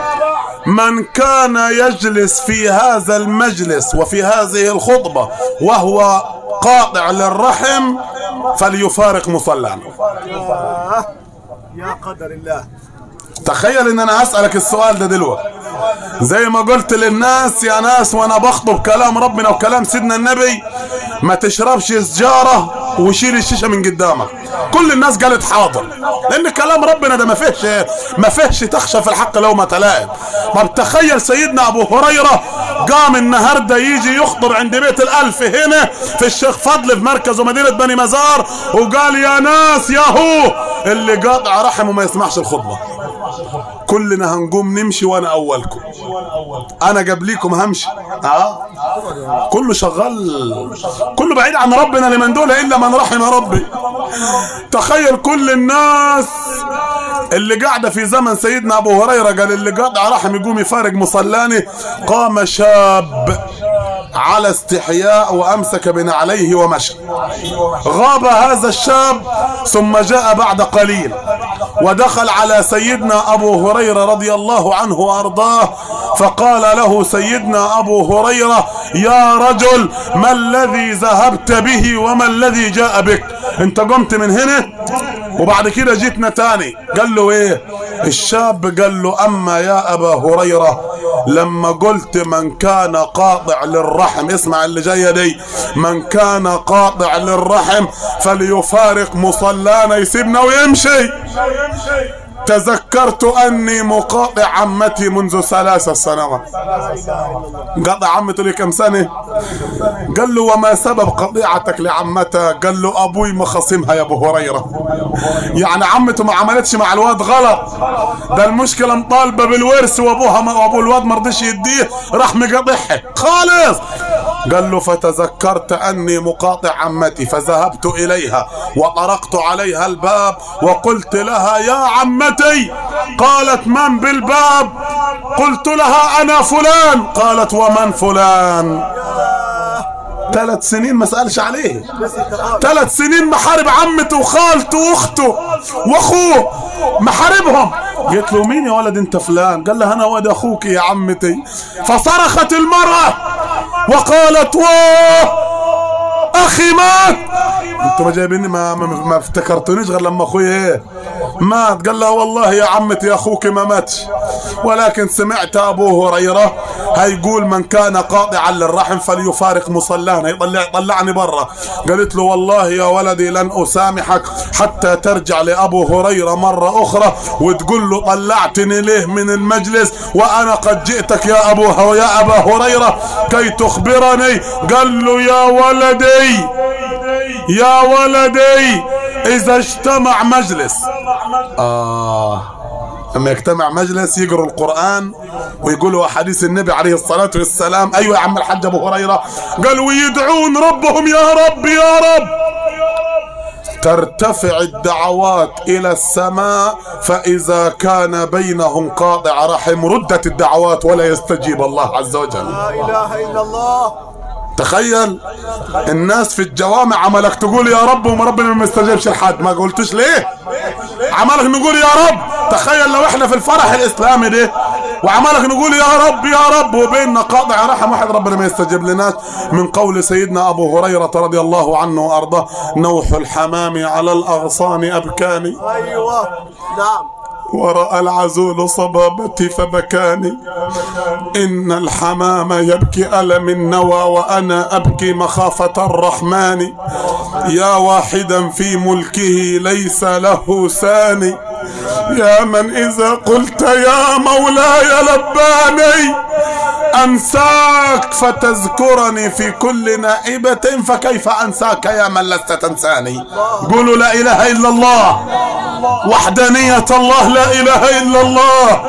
من كان يجلس في هذا المجلس وفي هذه الخطبة وهو قاطع للرحم فليفارق مصلانا آه. يا قدر الله تخيل ان انا اسألك السؤال ده دلوقتي زي ما قلت للناس يا ناس وانا بخطب كلام ربنا وكلام سيدنا النبي ما تشربش سجارة وشيل الشيشة من قدامك كل الناس قالت حاضر لان كلام ربنا ده ما فيهش ما فيهش تخشى في الحق لو ما تلائم طب تخيل سيدنا ابو هريرة قام النهاردة يجي يخطب عند بيت الالف هنا في الشيخ فضل في مركز ومدينة بني مزار وقال يا ناس يا هو اللي قاطع رحمه ما يسمعش الخطبة كلنا هنقوم نمشي وانا اولكم انا قبليكم همشي اه كله شغال كله بعيد عن ربنا لمن دول الا من رحم ربي تخيل كل الناس اللي قاعدة في زمن سيدنا ابو هريرة قال اللي قاطع رحم يقوم يفارق مصلاني قام شاب على استحياء وامسك بنعليه ومشى غاب هذا الشاب ثم جاء بعد قليل ودخل على سيدنا ابو هريره رضي الله عنه وارضاه فقال له سيدنا ابو هريره يا رجل ما الذي ذهبت به وما الذي جاء بك انت قمت من هنا وبعد كده جيتنا تاني قال له ايه الشاب قال له اما يا ابا هريره لما قلت من كان قاطع للرحم اسمع اللي جايه دي من كان قاطع للرحم فليفارق مصلانا يسيبنا ويمشي تذكرت اني مقاطع عمتي منذ ثلاث سنوات قطع عمته لي كم سنه قال له وما سبب قطيعتك لعمتك قال له ابوي مخاصمها يا ابو هريره يعني عمته ما عملتش مع الواد غلط ده المشكله مطالبه بالورث وابوها ما وابو الواد ما رضيش يديه راح مقاطعها خالص قال له فتذكرت اني مقاطع عمتي فذهبت اليها وطرقت عليها الباب وقلت لها يا عمتي قالت من بالباب قلت لها انا فلان قالت ومن فلان ثلاث سنين ما سألش عليه ثلاث سنين محارب عمته وخالته واخته واخوه محاربهم قلت له مين يا ولد انت فلان قال لها انا ولد اخوك يا عمتي فصرخت المرأة وقالت واه اخي مات انتوا ما جايبيني ما, ما, ما افتكرتونيش غير لما اخويا ايه مات قال لها والله يا عمتي اخوك ما ماتش ولكن سمعت ابو هريره هيقول من كان قاطعا للرحم فليفارق مصلانا يطلع طلعني برا قالت له والله يا ولدي لن اسامحك حتى ترجع لابو هريره مره اخرى وتقول له طلعتني ليه من المجلس وانا قد جئتك يا ابو هو يا ابا هريره كي تخبرني قال له يا ولدي يا ولدي اذا اجتمع مجلس آه لما يجتمع مجلس يقروا القرآن ويقولوا أحاديث النبي عليه الصلاة والسلام أيوة يا عم الحاج أبو هريرة قالوا ويدعون ربهم يا رب يا رب ترتفع الدعوات إلى السماء فإذا كان بينهم قاطع رحم ردت الدعوات ولا يستجيب الله عز وجل لا اله الا الله تخيل الناس في الجوامع عملك تقول يا رب وما ربنا ما يستجيبش لحد ما قلتش ليه عملك نقول يا رب تخيل لو احنا في الفرح الاسلامي ده وعملك نقول يا رب يا رب وبيننا قاطع رحم واحد ربنا ما يستجيب لناش من قول سيدنا ابو هريره رضي الله عنه وارضاه نوح الحمام على الاغصان ابكاني ايوه نعم ورأى العزول صبابتي فبكاني إن الحمام يبكي ألم النوى وأنا أبكي مخافة الرحمن يا واحدا في ملكه ليس له ثاني يا من إذا قلت يا مولاي لباني أنساك فتذكرني في كل نائبة فكيف أنساك يا من لست تنساني قولوا لا إله إلا الله وحدانية الله لا إله إلا الله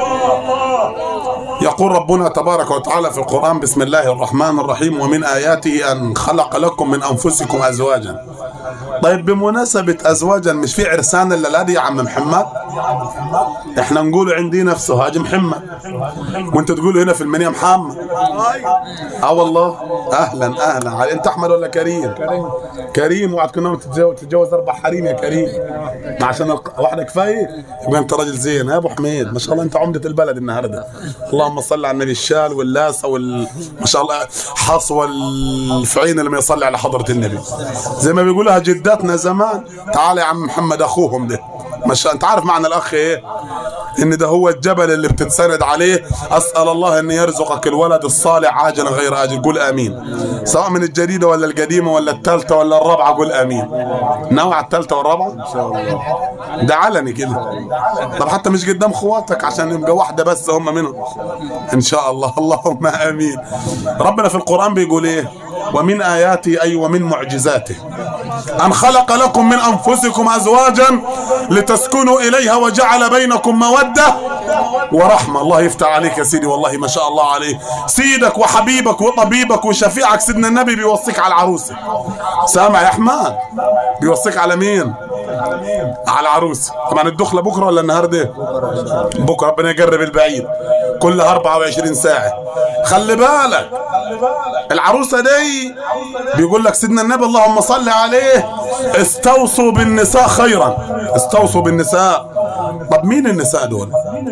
يقول ربنا تبارك وتعالى في القرآن بسم الله الرحمن الرحيم ومن آياته أن خلق لكم من أنفسكم أزواجا طيب بمناسبة أزواجا مش في عرسان إلا دي يا عم محمد احنا نقول عندي نفسه هاجي محمد وانت تقولوا هنا في المنيا محمد ايوه اه والله اهلا اهلا علي انت احمد ولا كريم كريم كريم وعد كنا تتجوز, تتجوز اربع حريم يا كريم ما عشان الق- واحده كفايه يبقى انت راجل زين يا ابو حميد ما شاء الله انت عمده البلد النهارده اللهم صل على النبي الشال واللاسه وال ما شاء الله حصوى الفعين اللي ما يصلي على حضره النبي زي ما بيقولها جداتنا زمان تعال يا عم محمد اخوهم ده ما شاء انت عارف معنى الاخ ايه ان ده هو الجبل اللي بتتسند عليه اسال الله ان يرزقك الولد الصالح عاجلا غير اجل قول امين سواء من الجديده ولا القديمه ولا الثالثه ولا الرابعه قول امين ناوي على الثالثه والرابعه ان شاء الله ده علني كده طب حتى مش قدام خواتك عشان يبقى واحده بس هم منهم ان شاء الله اللهم امين ربنا في القران بيقول ايه ومن اياته اي ومن معجزاته أن خلق لكم من أنفسكم أزواجا لتسكنوا إليها وجعل بينكم مودة ورحمة الله يفتح عليك يا سيدي والله ما شاء الله عليه سيدك وحبيبك وطبيبك وشفيعك سيدنا النبي بيوصيك على العروسة سامع يا أحمد بيوصيك على مين على العروسة طبعا الدخلة بكرة ولا النهاردة بكرة ربنا يقرب البعيد كلها 24 ساعة خلي بالك العروسة دي بيقول لك سيدنا النبي اللهم صل عليه استوصوا بالنساء خيرا استوصوا بالنساء طب مين النساء دول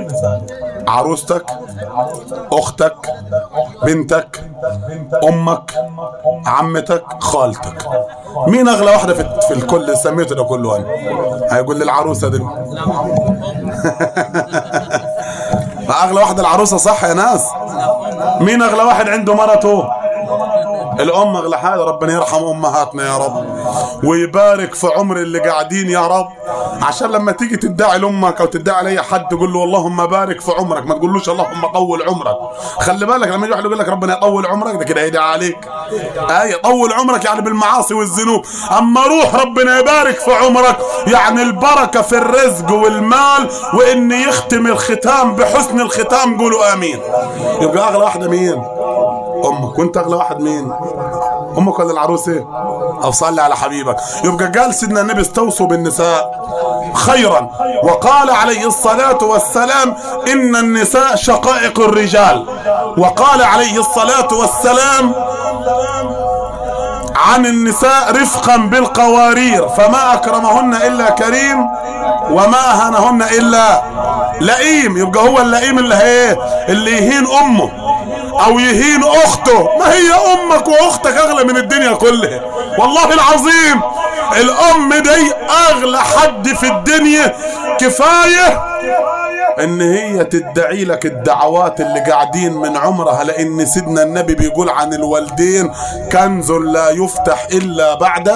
عروستك اختك بنتك امك عمتك خالتك مين اغلى واحده في, في الكل اللي سميته ده كله انا هيقول لي العروسه دي اغلى واحده العروسه صح يا ناس مين اغلى واحد عنده مرته الام اغلى حاجه ربنا يرحم امهاتنا يا رب ويبارك في عمر اللي قاعدين يا رب عشان لما تيجي تدعي لامك او تدعي لاي حد تقول له اللهم بارك في عمرك ما تقولوش اللهم طول عمرك خلي بالك لما يجي واحد يقول لك ربنا يطول عمرك ده كده هيدعي عليك ايه طول عمرك يعني بالمعاصي والذنوب اما روح ربنا يبارك في عمرك يعني البركه في الرزق والمال وان يختم الختام بحسن الختام قولوا امين يبقى اغلى واحده مين امك وانت اغلى واحد مين امك ولا العروسه او صلي على حبيبك يبقى قال سيدنا النبي استوصوا بالنساء خيرا وقال عليه الصلاة والسلام إن النساء شقائق الرجال وقال عليه الصلاة والسلام عن النساء رفقا بالقوارير فما أكرمهن إلا كريم وما أهانهن إلا لئيم يبقى هو اللئيم اللي هي اللي يهين أمه او يهين اخته ما هي امك واختك اغلى من الدنيا كلها والله العظيم الام دي اغلى حد في الدنيا كفاية ان هي تدعي لك الدعوات اللي قاعدين من عمرها لان سيدنا النبي بيقول عن الوالدين كنز لا يفتح الا بعد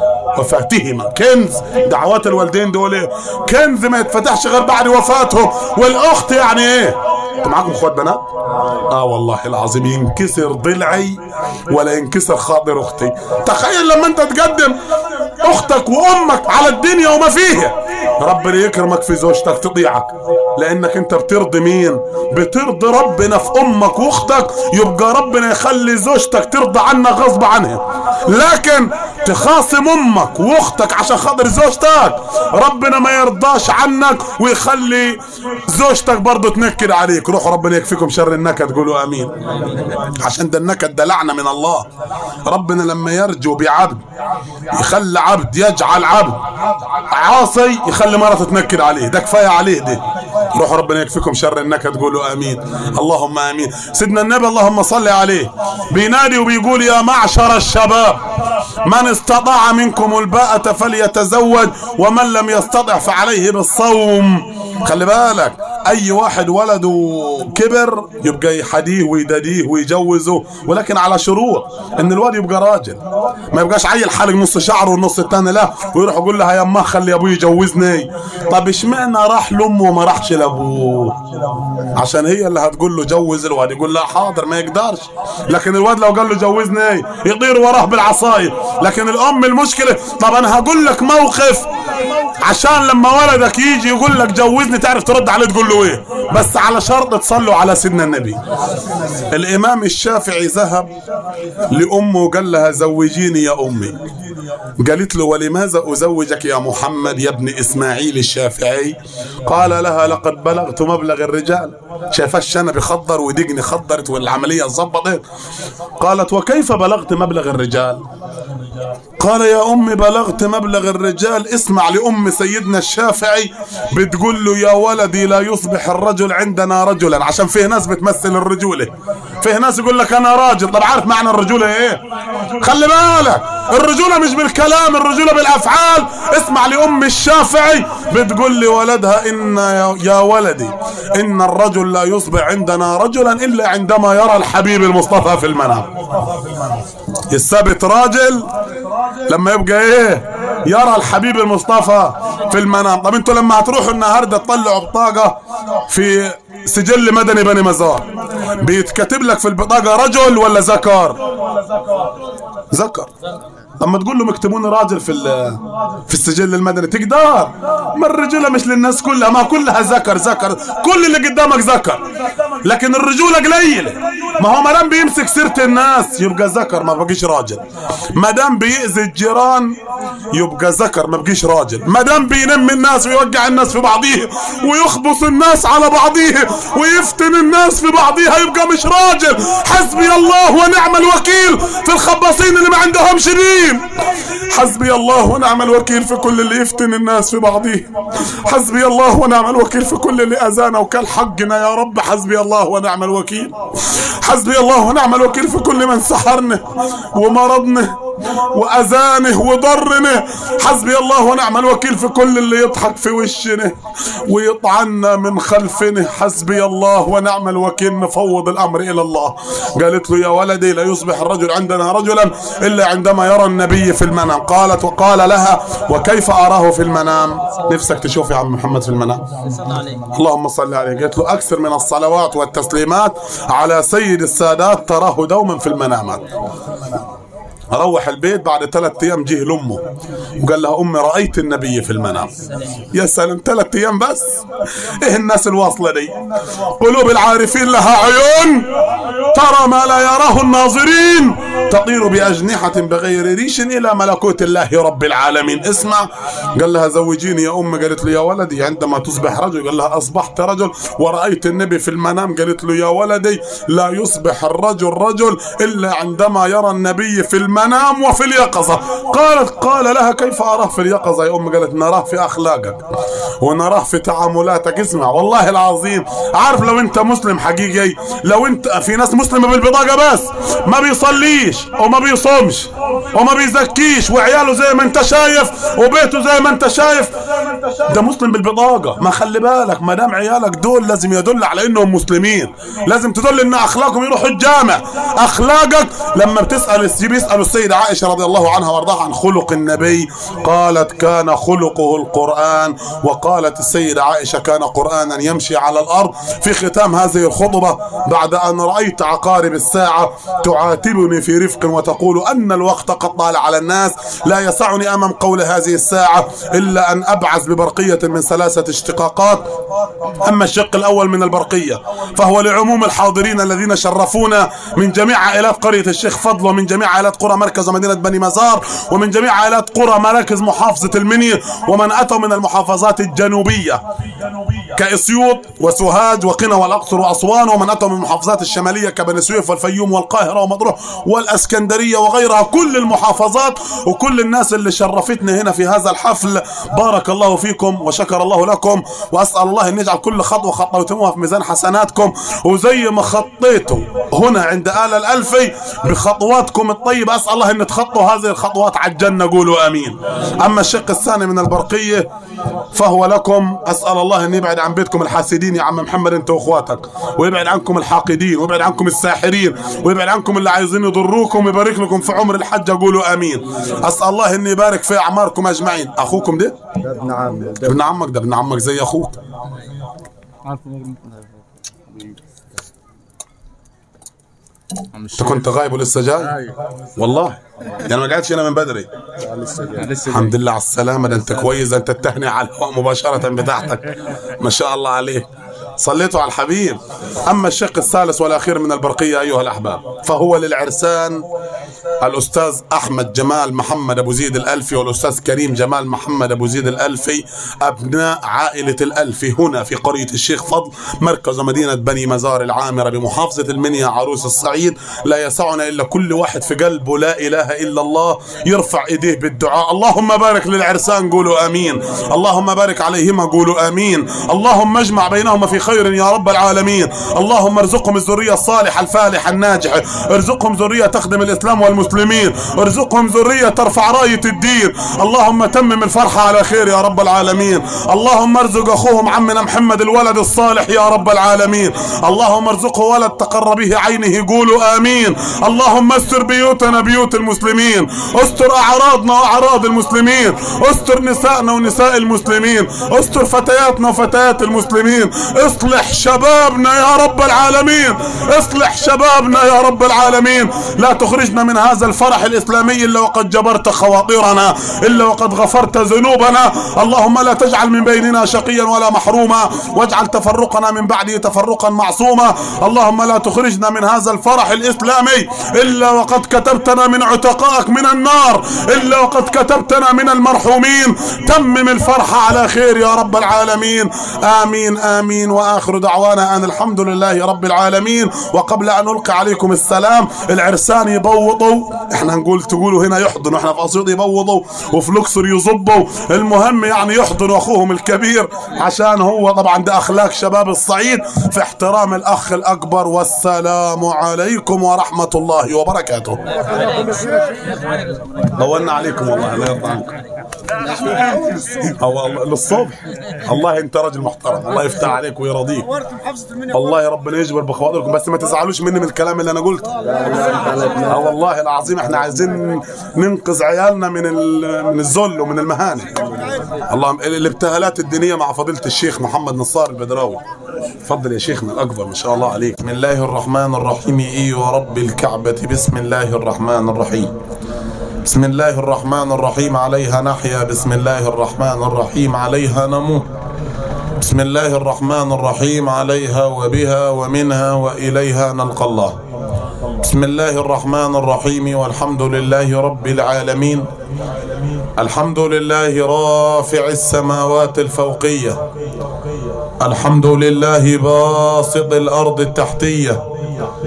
وفاتهما كنز دعوات الوالدين دول ايه كنز ما يتفتحش غير بعد وفاتهم والاخت يعني ايه انتوا معاكم اخوات بنات اه والله العظيم ينكسر ضلعي ولا ينكسر خاطر اختي تخيل لما انت تقدم اختك وامك على الدنيا وما فيها ربنا يكرمك في زوجتك تطيعك لانك انت بترضي مين بترضي ربنا في امك واختك يبقى ربنا يخلي زوجتك ترضى عنك غصب عنها لكن تخاصم امك واختك عشان خاطر زوجتك ربنا ما يرضاش عنك ويخلي زوجتك برضه تنكد عليك روح ربنا يكفيكم شر النكد قولوا امين عشان ده النكد ده لعنه من الله ربنا لما يرجو بعبد يخلي عبد يجعل عبد عاصي يخلي مرته تنكد عليه ده كفايه عليه ده روح ربنا يكفيكم شر النكد قولوا امين اللهم امين سيدنا النبي اللهم صل عليه بينادي وبيقول يا معشر الشباب من استطاع منكم الباءة فليتزوج ومن لم يستطع فعليه بالصوم خلي بالك اي واحد ولده كبر يبقى يحديه ويداديه ويجوزه ولكن على شروط ان الواد يبقى راجل ما يبقاش عيل حالق نص شعره والنص التاني لا ويروح يقول لها يا امه خلي ابوي يجوزني طب اشمعنى راح لامه وما راحش لابوه عشان هي اللي هتقول له جوز الواد يقول لها حاضر ما يقدرش لكن الواد لو قال له جوزني يطير وراه بالعصايه لكن الام المشكله طب انا هقول لك موقف عشان لما ولدك يجي يقول لك جوزني تعرف ترد عليه تقول له ايه بس على شرط تصلوا على سيدنا النبي الامام الشافعي ذهب لامه وقال لها زوجيني يا امي قالت له ولماذا ازوجك يا محمد يا ابن اسماعيل الشافعي قال لها لقد بلغت مبلغ الرجال شايفه الشنب خضر ودقني خضرت والعمليه ظبطت قالت وكيف بلغت مبلغ الرجال قال يا أمي بلغت مبلغ الرجال اسمع لأم سيدنا الشافعي بتقول له يا ولدي لا يصبح الرجل عندنا رجلا عشان فيه ناس بتمثل الرجولة فيه ناس يقول لك أنا راجل طب عارف معنى الرجولة إيه خلي بالك الرجولة مش بالكلام الرجولة بالأفعال اسمع لأم الشافعي بتقول لي ولدها إن يا ولدي إن الرجل لا يصبح عندنا رجلا إلا عندما يرى الحبيب المصطفى في المنام الثابت راجل لما يبقى ايه يرى الحبيب المصطفى في المنام طب انتوا لما هتروحوا النهارده تطلعوا بطاقه في سجل مدني بني مزار بيتكتب لك في البطاقه رجل ولا ذكر ذكر لما تقول لهم اكتبوني راجل في في السجل المدني تقدر ما الرجوله مش للناس كلها ما كلها ذكر ذكر كل اللي قدامك ذكر لكن الرجوله قليله ما هو ما دام بيمسك سيره الناس يبقى ذكر ما بقيش راجل ما دام بيأذي الجيران يبقى ذكر ما بقيش راجل ما دام بينم الناس ويوقع الناس في بعضيه ويخبص الناس على بعضيه ويفتن الناس في بعضيها يبقى مش راجل حسبي الله ونعم الوكيل في الخباصين اللي ما عندهمش دين حسبي الله ونعم الوكيل في كل اللي يفتن الناس في بعضيه حسبي الله ونعم الوكيل في كل اللي اذانا وكل حقنا يا رب حسبي الله ونعم الوكيل حسبي الله ونعم الوكيل في كل من سحرنا ومرضنا واذانه وضرنا حسبي الله ونعم الوكيل في كل اللي يضحك في وشنا ويطعنا من خلفنا حسبي الله ونعم الوكيل نفوض الامر الى الله قالت له يا ولدي لا يصبح الرجل عندنا رجلا الا عندما يرى النبي في المنام قالت وقال لها وكيف اراه في المنام نفسك تشوف يا عم محمد في المنام اللهم صل عليه قالت له اكثر من الصلوات والتسليمات على سيد السادات تراه دوما في المنامات روح البيت بعد ثلاث ايام جه لامه وقال لها امي رايت النبي في المنام يا سلام ثلاث ايام بس ايه الناس الواصله دي قلوب العارفين لها عيون ترى ما لا يراه الناظرين تطير باجنحه بغير ريش الى ملكوت الله رب العالمين اسمع قال لها زوجيني يا امي قالت له يا ولدي عندما تصبح رجل قال لها اصبحت رجل ورايت النبي في المنام قالت له يا ولدي لا يصبح الرجل رجل الا عندما يرى النبي في المنام المنام وفي اليقظة قالت قال لها كيف أراه في اليقظة يا أم قالت نراه في أخلاقك ونراه في تعاملاتك اسمع والله العظيم عارف لو أنت مسلم حقيقي لو أنت في ناس مسلمة بالبطاقة بس ما بيصليش وما بيصومش وما بيزكيش وعياله زي ما أنت شايف وبيته زي ما أنت شايف ده مسلم بالبطاقة ما خلي بالك ما دام عيالك دول لازم يدل على انهم مسلمين لازم تدل ان اخلاقهم يروحوا الجامع اخلاقك لما بتسال بيسالوا السيده عائشه رضي الله عنها وارضاها عن خلق النبي قالت كان خلقه القران وقالت السيده عائشه كان قرانا يمشي على الارض في ختام هذه الخطبه بعد ان رايت عقارب الساعه تعاتبني في رفق وتقول ان الوقت قد طال على الناس لا يسعني امام قول هذه الساعه الا ان ابعث ببرقيه من ثلاثه اشتقاقات اما الشق الاول من البرقيه فهو لعموم الحاضرين الذين شرفونا من جميع عائلات قريه الشيخ فضل ومن جميع عائلات قرى مركز ومدينه بني مزار ومن جميع عائلات قرى مراكز محافظه المنيا ومن اتوا من المحافظات الجنوبيه كاسيوط وسوهاج وقنا والاقصر واسوان ومن اتوا من المحافظات الشماليه كبني سويف والفيوم والقاهره ومطروح والاسكندريه وغيرها كل المحافظات وكل الناس اللي شرفتنا هنا في هذا الحفل بارك الله فيكم وشكر الله لكم واسال الله ان يجعل كل خطوه خطوتموها في ميزان حسناتكم وزي ما خطيتوا هنا عند آل الألفي بخطواتكم الطيبة أسأل الله أن تخطوا هذه الخطوات على الجنة قولوا آمين أما الشق الثاني من البرقية فهو لكم أسأل الله أن يبعد عن بيتكم الحاسدين يا عم محمد أنت وأخواتك ويبعد عنكم الحاقدين ويبعد عنكم الساحرين ويبعد عنكم اللي عايزين يضروكم ويبارك لكم في عمر الحج قولوا آمين أسأل الله أن يبارك في أعماركم أجمعين أخوكم ده ابن عم ابن عمك ده ابن عمك زي أخوك انت كنت غايب ولسه جاي والله يعني ما قعدتش هنا من بدري الحمد لله على السلامة ده انت كويس ده انت التهنئة على الهواء مباشرة بتاعتك ما شاء الله عليك صليتوا على الحبيب أما الشق الثالث والأخير من البرقية أيها الأحباب فهو للعرسان الأستاذ أحمد جمال محمد أبو زيد الألفي والأستاذ كريم جمال محمد أبو زيد الألفي أبناء عائلة الألفي هنا في قرية الشيخ فضل مركز مدينة بني مزار العامرة بمحافظة المنيا عروس الصعيد لا يسعنا إلا كل واحد في قلبه لا إله إلا الله يرفع إيديه بالدعاء اللهم بارك للعرسان قولوا آمين اللهم بارك عليهما قولوا آمين اللهم اجمع بينهما في خير يا رب العالمين اللهم ارزقهم الذرية الصالحة الفالحة الناجحة ارزقهم ذرية تخدم الإسلام والمسلمين ارزقهم ذرية ترفع راية الدين اللهم تمم الفرحة على خير يا رب العالمين اللهم ارزق أخوهم عمنا محمد الولد الصالح يا رب العالمين اللهم ارزقه ولد تقر به عينه قولوا آمين اللهم استر بيوتنا بيوت المسلمين استر أعراضنا وأعراض المسلمين استر نسائنا ونساء المسلمين استر فتياتنا وفتيات المسلمين اصلح شبابنا يا رب العالمين اصلح شبابنا يا رب العالمين لا تخرجنا من هذا الفرح الإسلامي إلا وقد جبرت خواطرنا إلا وقد غفرت ذنوبنا اللهم لا تجعل من بيننا شقيا ولا محروما واجعل تفرقنا من بعده تفرقا معصوما اللهم لا تخرجنا من هذا الفرح الإسلامي إلا وقد كتبتنا من عتقائك من النار إلا وقد كتبتنا من المرحومين تمم الفرح على خير يا رب العالمين آمين آمين وآخر دعوانا أن الحمد لله رب العالمين وقبل أن ألقي عليكم السلام العرسان يبوضوا احنا نقول تقولوا هنا يحضنوا احنا في أسيوط يبوضوا وفي الأقصر يصبوا المهم يعني يحضنوا أخوهم الكبير عشان هو طبعا ده أخلاق شباب الصعيد في احترام الأخ الأكبر والسلام عليكم ورحمة الله وبركاته طولنا عليكم والله الله يرضى عنكم هو الله- للصبح الله انت راجل محترم الله يفتح عليك ويرضيك والله ربنا يجبر بخواطركم بس ما تزعلوش مني من الكلام اللي انا قلته اه والله العظيم احنا عايزين ننقذ عيالنا من ال- من الذل ومن المهانه اللهم الابتهالات الدينيه مع فضيله الشيخ محمد نصار البدراوي تفضل يا شيخنا الاكبر ما شاء الله عليك بسم الله الرحمن الرحيم اي ورب الكعبه بسم الله الرحمن الرحيم بسم الله الرحمن الرحيم عليها نحيا بسم الله الرحمن الرحيم عليها نموت بسم الله الرحمن الرحيم عليها وبها ومنها وإليها نلقى الله بسم الله الرحمن الرحيم والحمد لله رب العالمين الحمد لله رافع السماوات الفوقية الحمد لله باسط الأرض التحتية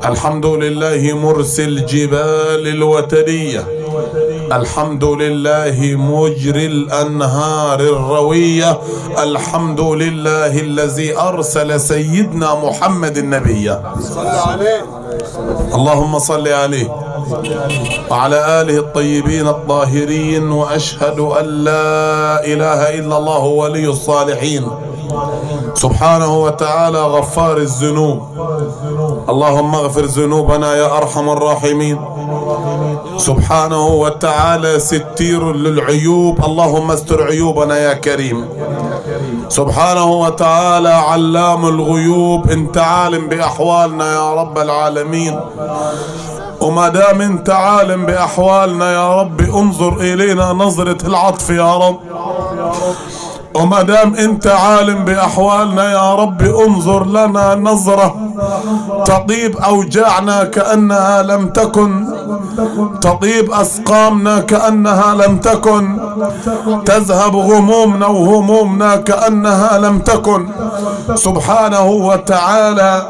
الحمد لله مرسي الجبال الوترية الحمد لله مجري الأنهار الروية الحمد لله الذي أرسل سيدنا محمد النبي صلى عليه اللهم صل عليه وعلى آله الطيبين الطاهرين وأشهد أن لا إله إلا الله ولي الصالحين سبحانه وتعالى غفار الذنوب اللهم اغفر ذنوبنا يا أرحم الراحمين سبحانه وتعالى ستير للعيوب اللهم استر عيوبنا يا كريم سبحانه وتعالى علام الغيوب انت عالم بأحوالنا يا رب العالمين وما دام انت عالم باحوالنا يا رب انظر الينا نظرة العطف يا رب وما دام انت عالم باحوالنا يا رب انظر لنا نظرة تطيب اوجاعنا كانها لم تكن تطيب اسقامنا كانها لم تكن تذهب غمومنا وهمومنا كانها لم تكن سبحانه وتعالى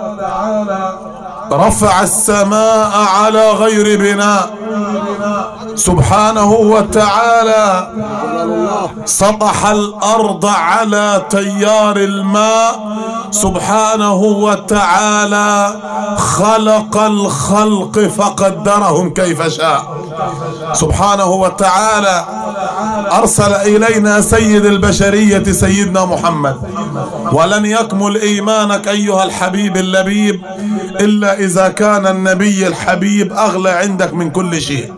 رفع السماء على غير بناء سبحانه وتعالى سطح الارض على تيار الماء سبحانه وتعالى خلق الخلق فقدرهم كيف شاء سبحانه وتعالى ارسل الينا سيد البشريه سيدنا محمد ولن يكمل ايمانك ايها الحبيب اللبيب الا اذا كان النبي الحبيب اغلى عندك من كل شيء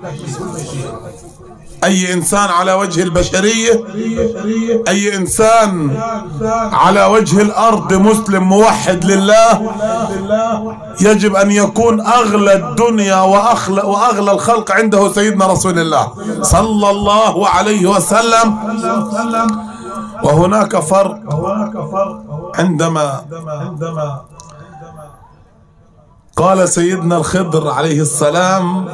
اي انسان على وجه البشريه اي انسان على وجه الارض مسلم موحد لله يجب ان يكون اغلى الدنيا واغلى واغلى الخلق عنده سيدنا رسول الله صلى الله عليه وسلم وهناك فرق عندما قال سيدنا الخضر عليه السلام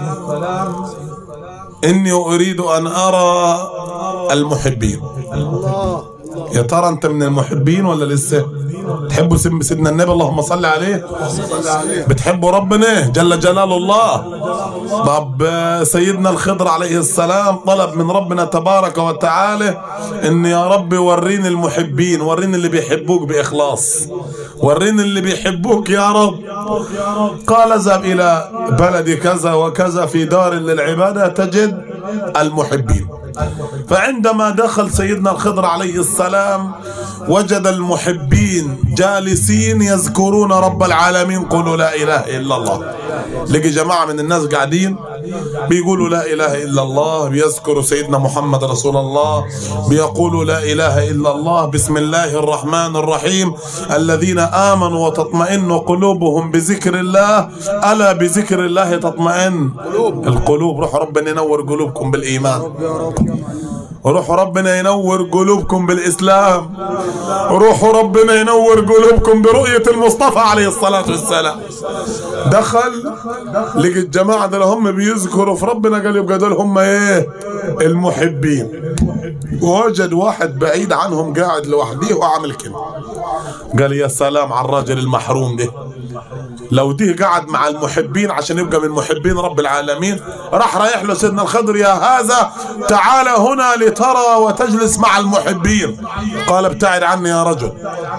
اني اريد ان ارى المحبين الله يا ترى انت من المحبين ولا لسه تحبوا سم سيدنا النبي اللهم صل عليه صلى عليه بتحبوا ربنا جل جلال الله طب آه، سيدنا الخضر عليه السلام طلب من ربنا تبارك وتعالى ان يا رب وريني المحبين وريني اللي بيحبوك باخلاص وريني اللي بيحبوك يا رب قال اذهب الى بلد كذا وكذا في دار للعباده تجد المحبين فعندما دخل سيدنا الخضر عليه السلام وجد المحبين جالسين يذكرون رب العالمين قولوا لا اله الا الله لقي جماعه من الناس قاعدين بيقولوا لا اله الا الله بيذكروا سيدنا محمد رسول الله بيقولوا لا اله الا الله بسم الله الرحمن الرحيم الذين امنوا وتطمئن قلوبهم بذكر الله الا بذكر الله تطمئن القلوب روح ربنا ينور قلوبكم بالايمان يا رب روح ربنا ينور قلوبكم بالإسلام روح ربنا ينور قلوبكم برؤية المصطفى عليه الصلاة والسلام دخل لقي الجماعة دول هم بيذكروا في ربنا قال يبقى دول هم ايه المحبين ووجد واحد بعيد عنهم قاعد لوحده وعامل كده قال يا سلام على الراجل المحروم ده لو دي قعد مع المحبين عشان يبقى من محبين رب العالمين راح رايح له سيدنا الخضر يا هذا تعال هنا لترى وتجلس مع المحبين قال ابتعد عني يا رجل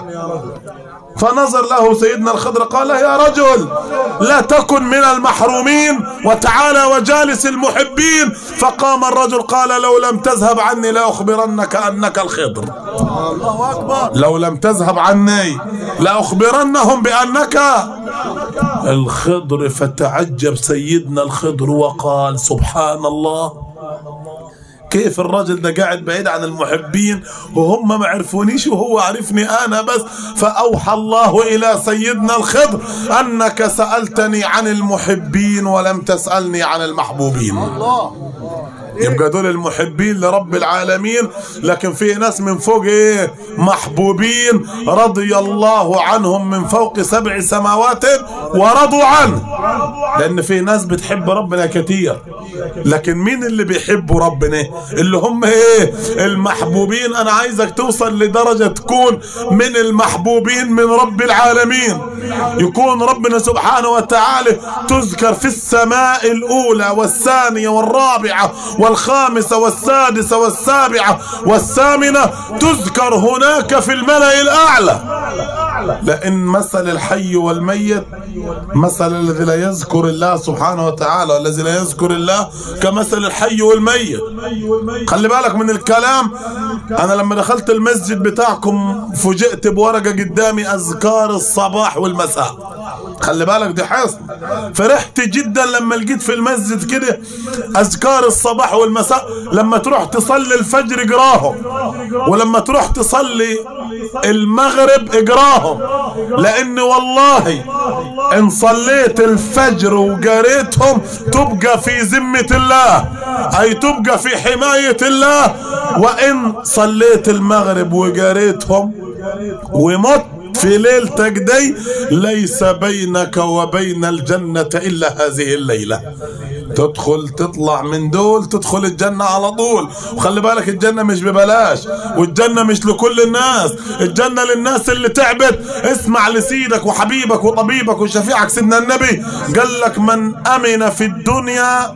فنظر له سيدنا الخضر قال له يا رجل لا تكن من المحرومين وتعالى وجالس المحبين فقام الرجل قال لو لم تذهب عني لأخبرنك أنك الخضر الله اكبر لو لم تذهب عني لأخبرنهم بأنك الخضر فتعجب سيدنا الخضر وقال سبحان الله كيف الرجل ده قاعد بعيد عن المحبين وهم ما عرفونيش وهو عرفني انا بس فاوحى الله الى سيدنا الخضر انك سالتني عن المحبين ولم تسالني عن المحبوبين الله يبقى دول المحبين لرب العالمين لكن في ناس من فوق ايه محبوبين رضي الله عنهم من فوق سبع سماوات ورضوا عنه لان في ناس بتحب ربنا كتير لكن مين اللي بيحبوا ربنا اللي هم ايه المحبوبين انا عايزك توصل لدرجة تكون من المحبوبين من رب العالمين يكون ربنا سبحانه وتعالى تذكر في السماء الاولى والثانية والرابعة والخامسة والسادسة والسابعة والثامنة تذكر هناك في الملأ الاعلى لأن مثل الحي والميت مثل الذي لا يذكر الله سبحانه وتعالى والذي لا يذكر الله كمثل الحي والميت خلي بالك من الكلام أنا لما دخلت المسجد بتاعكم فوجئت بورقة قدامي أذكار الصباح والمساء خلي بالك دي حصن فرحت جدا لما لقيت في المسجد كده اذكار الصباح والمساء لما تروح تصلي الفجر اقراهم ولما تروح تصلي المغرب اقراهم لان والله ان صليت الفجر وقريتهم تبقى في ذمة الله اي تبقى في حماية الله وان صليت المغرب وقريتهم ومت في ليلتك دي ليس بينك وبين الجنة إلا هذه الليلة تدخل تطلع من دول تدخل الجنة على طول وخلي بالك الجنة مش ببلاش والجنة مش لكل الناس الجنة للناس اللي تعبت اسمع لسيدك وحبيبك وطبيبك وشفيعك سيدنا النبي قال لك من أمن في الدنيا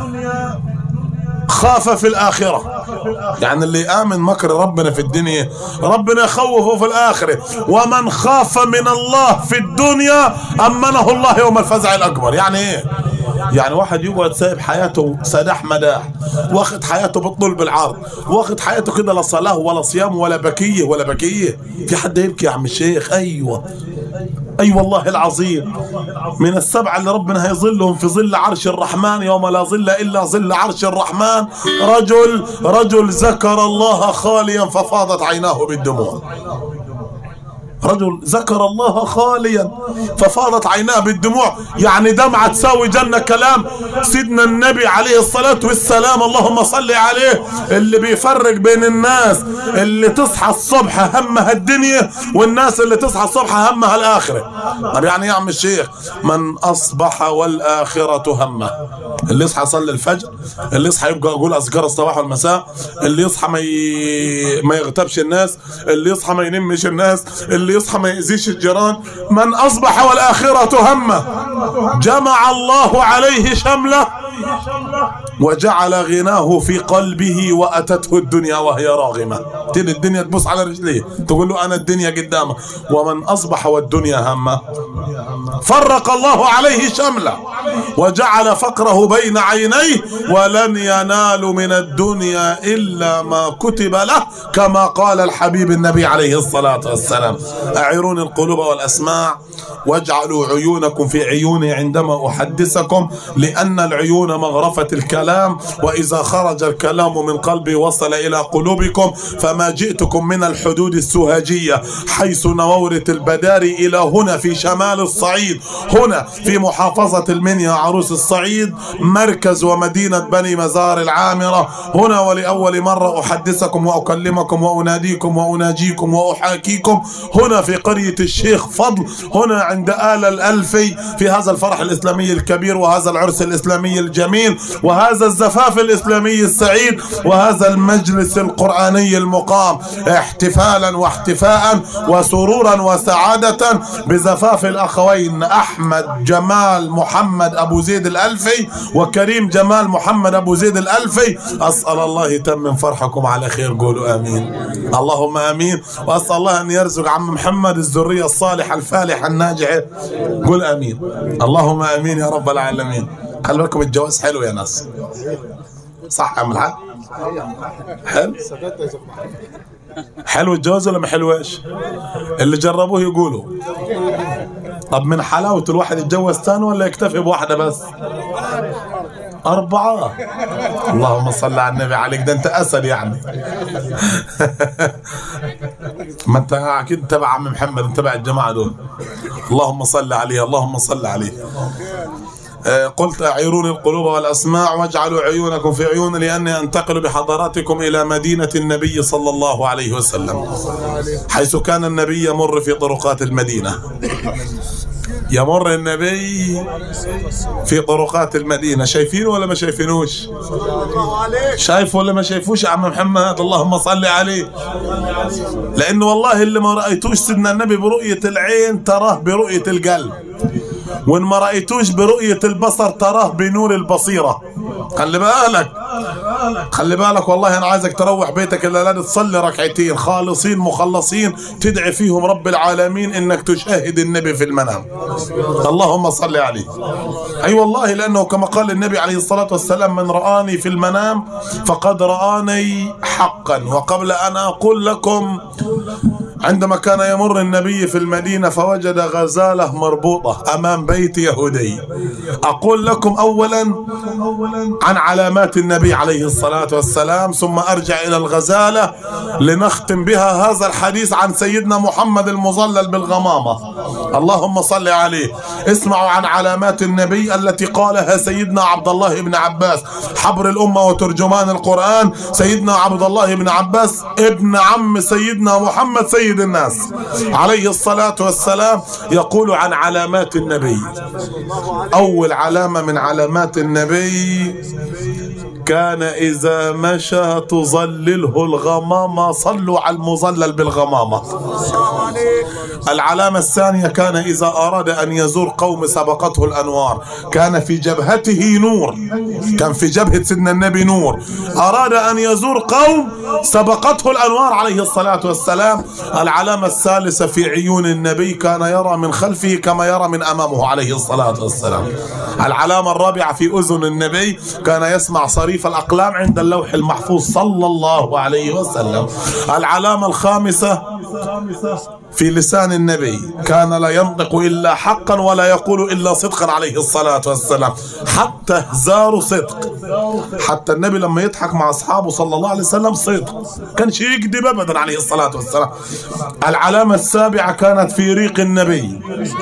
خاف في الآخرة يعني اللي آمن مكر ربنا في الدنيا ربنا يخوفه في الآخرة ومن خاف من الله في الدنيا أمنه الله يوم الفزع الأكبر يعني إيه يعني واحد يقعد سايب حياته سداح مداح واخد حياته بالطول بالعرض واخد حياته كده لا صلاة ولا صيام ولا بكية ولا بكية في حد يبكي يا عم الشيخ أيوة اي أيوة والله العظيم من السبعه اللي ربنا هيظلهم في ظل عرش الرحمن يوم لا ظل الا ظل عرش الرحمن رجل رجل ذكر الله خاليا ففاضت عيناه بالدموع رجل ذكر الله خاليا ففاضت عيناه بالدموع يعني دمعة تساوي جنة كلام سيدنا النبي عليه الصلاة والسلام اللهم صل عليه اللي بيفرق بين الناس اللي تصحى الصبح همها الدنيا والناس اللي تصحى الصبح همها الآخرة طب يعني يا عم الشيخ من أصبح والآخرة همه اللي يصحى يصلي الفجر اللي يصحى يبقى يقول أذكار الصباح والمساء اللي يصحى ما ي... ما يغتابش الناس اللي يصحى ما ينمش الناس اللي يصحى ما يأذيش الجيران من أصبح والآخرة همه جمع الله عليه شمله وجعل غناه في قلبه وأتته الدنيا وهي راغمة تيجي الدنيا تبص على رجليه تقول له أنا الدنيا قدامه ومن أصبح والدنيا همه فرق الله عليه شمله وجعل فقره بين عينيه ولن ينال من الدنيا إلا ما كتب له كما قال الحبيب النبي عليه الصلاة والسلام أعيروني القلوب والأسماع واجعلوا عيونكم في عيوني عندما أحدثكم لأن العيون مغرفة الكلام وإذا خرج الكلام من قلبي وصل إلى قلوبكم فما جئتكم من الحدود السوهجية حيث نورة البداري إلى هنا في شمال الصعيد هنا في محافظة المنيا عروس الصعيد مركز ومدينة بني مزار العامرة هنا ولأول مرة أحدثكم وأكلمكم وأناديكم وأناجيكم وأحاكيكم هنا في قرية الشيخ فضل هنا عند آل الألفي في هذا الفرح الإسلامي الكبير وهذا العرس الإسلامي الجميل وهذا الزفاف الإسلامي السعيد وهذا المجلس القرآني المقام احتفالا واحتفاء وسرورا وسعادة بزفاف الأخوين أحمد جمال محمد أبو زيد الألفي وكريم جمال محمد أبو زيد الألفي أسأل الله يتمم فرحكم على خير قولوا آمين اللهم آمين وأسأل الله أن يرزق عم محمد الذرية الصالحة الفالحة الناجحة قول آمين اللهم آمين يا رب العالمين خلي بالكم الجواز حلو يا ناس صح يا عم الحاج حلو حلو الجواز ولا ما حلوش اللي جربوه يقولوا طب من حلاوة الواحد يتجوز تاني ولا يكتفي بواحدة بس أربعة اللهم صل على النبي عليك ده أنت أسد يعني ما أنت أكيد تبع عم محمد تبع الجماعة دول اللهم صل عليه اللهم صل عليه آه، قلت أعيروني القلوب والأسماع واجعلوا عيونكم في عيون لأني أنتقل بحضراتكم إلى مدينة النبي صلى الله عليه وسلم حيث كان النبي يمر في طرقات المدينة يمر النبي في طرقات المدينة شايفينه ولا ما شايفينوش الله عليك شايف ولا ما شايفوش يا عم محمد اللهم صل عليه لأنه والله اللي ما رأيتوش سيدنا النبي برؤية العين تراه برؤية القلب وإن ما رأيتوش برؤية البصر تراه بنور البصيرة خلي بالك خلي بالك والله أنا عايزك تروح بيتك الليلة تصلي ركعتين خالصين مخلصين تدعي فيهم رب العالمين إنك تشاهد النبي في المنام اللهم صل عليه أي والله لأنه كما قال النبي عليه الصلاة والسلام من رآني في المنام فقد رآني حقا وقبل أن أقول لكم عندما كان يمر النبي في المدينة فوجد غزالة مربوطة أمام بيت يهودي أقول لكم أولا عن علامات النبي عليه الصلاة والسلام ثم أرجع إلى الغزالة لنختم بها هذا الحديث عن سيدنا محمد المظلل بالغمامة اللهم صل عليه اسمعوا عن علامات النبي التي قالها سيدنا عبد الله بن عباس حبر الأمة وترجمان القرآن سيدنا عبد الله بن عباس ابن عم سيدنا محمد سيد الناس عليه الصلاة والسلام يقول عن علامات النبي أول علامة من علامات النبي كان إذا مشى تظلله الغمامة صلوا على المظلل بالغمامة العلامة الثانية كان إذا أراد أن يزور قوم سبقته الأنوار كان في جبهته نور كان في جبهة سيدنا النبي نور أراد أن يزور قوم سبقته الأنوار عليه الصلاة والسلام العلامة الثالثة في عيون النبي كان يرى من خلفه كما يرى من أمامه عليه الصلاة والسلام العلامة الرابعة في أذن النبي كان يسمع صريف الأقلام عند اللوح المحفوظ صلى الله عليه وسلم العلامة الخامسة في لسان النبي كان لا ينطق إلا حقا ولا يقول إلا صدقا عليه الصلاة والسلام حتى هزار صدق حتى النبي لما يضحك مع أصحابه صلى الله عليه وسلم صدق كانش يكذب أبدا عليه الصلاة والسلام العلامة السابعة كانت في ريق النبي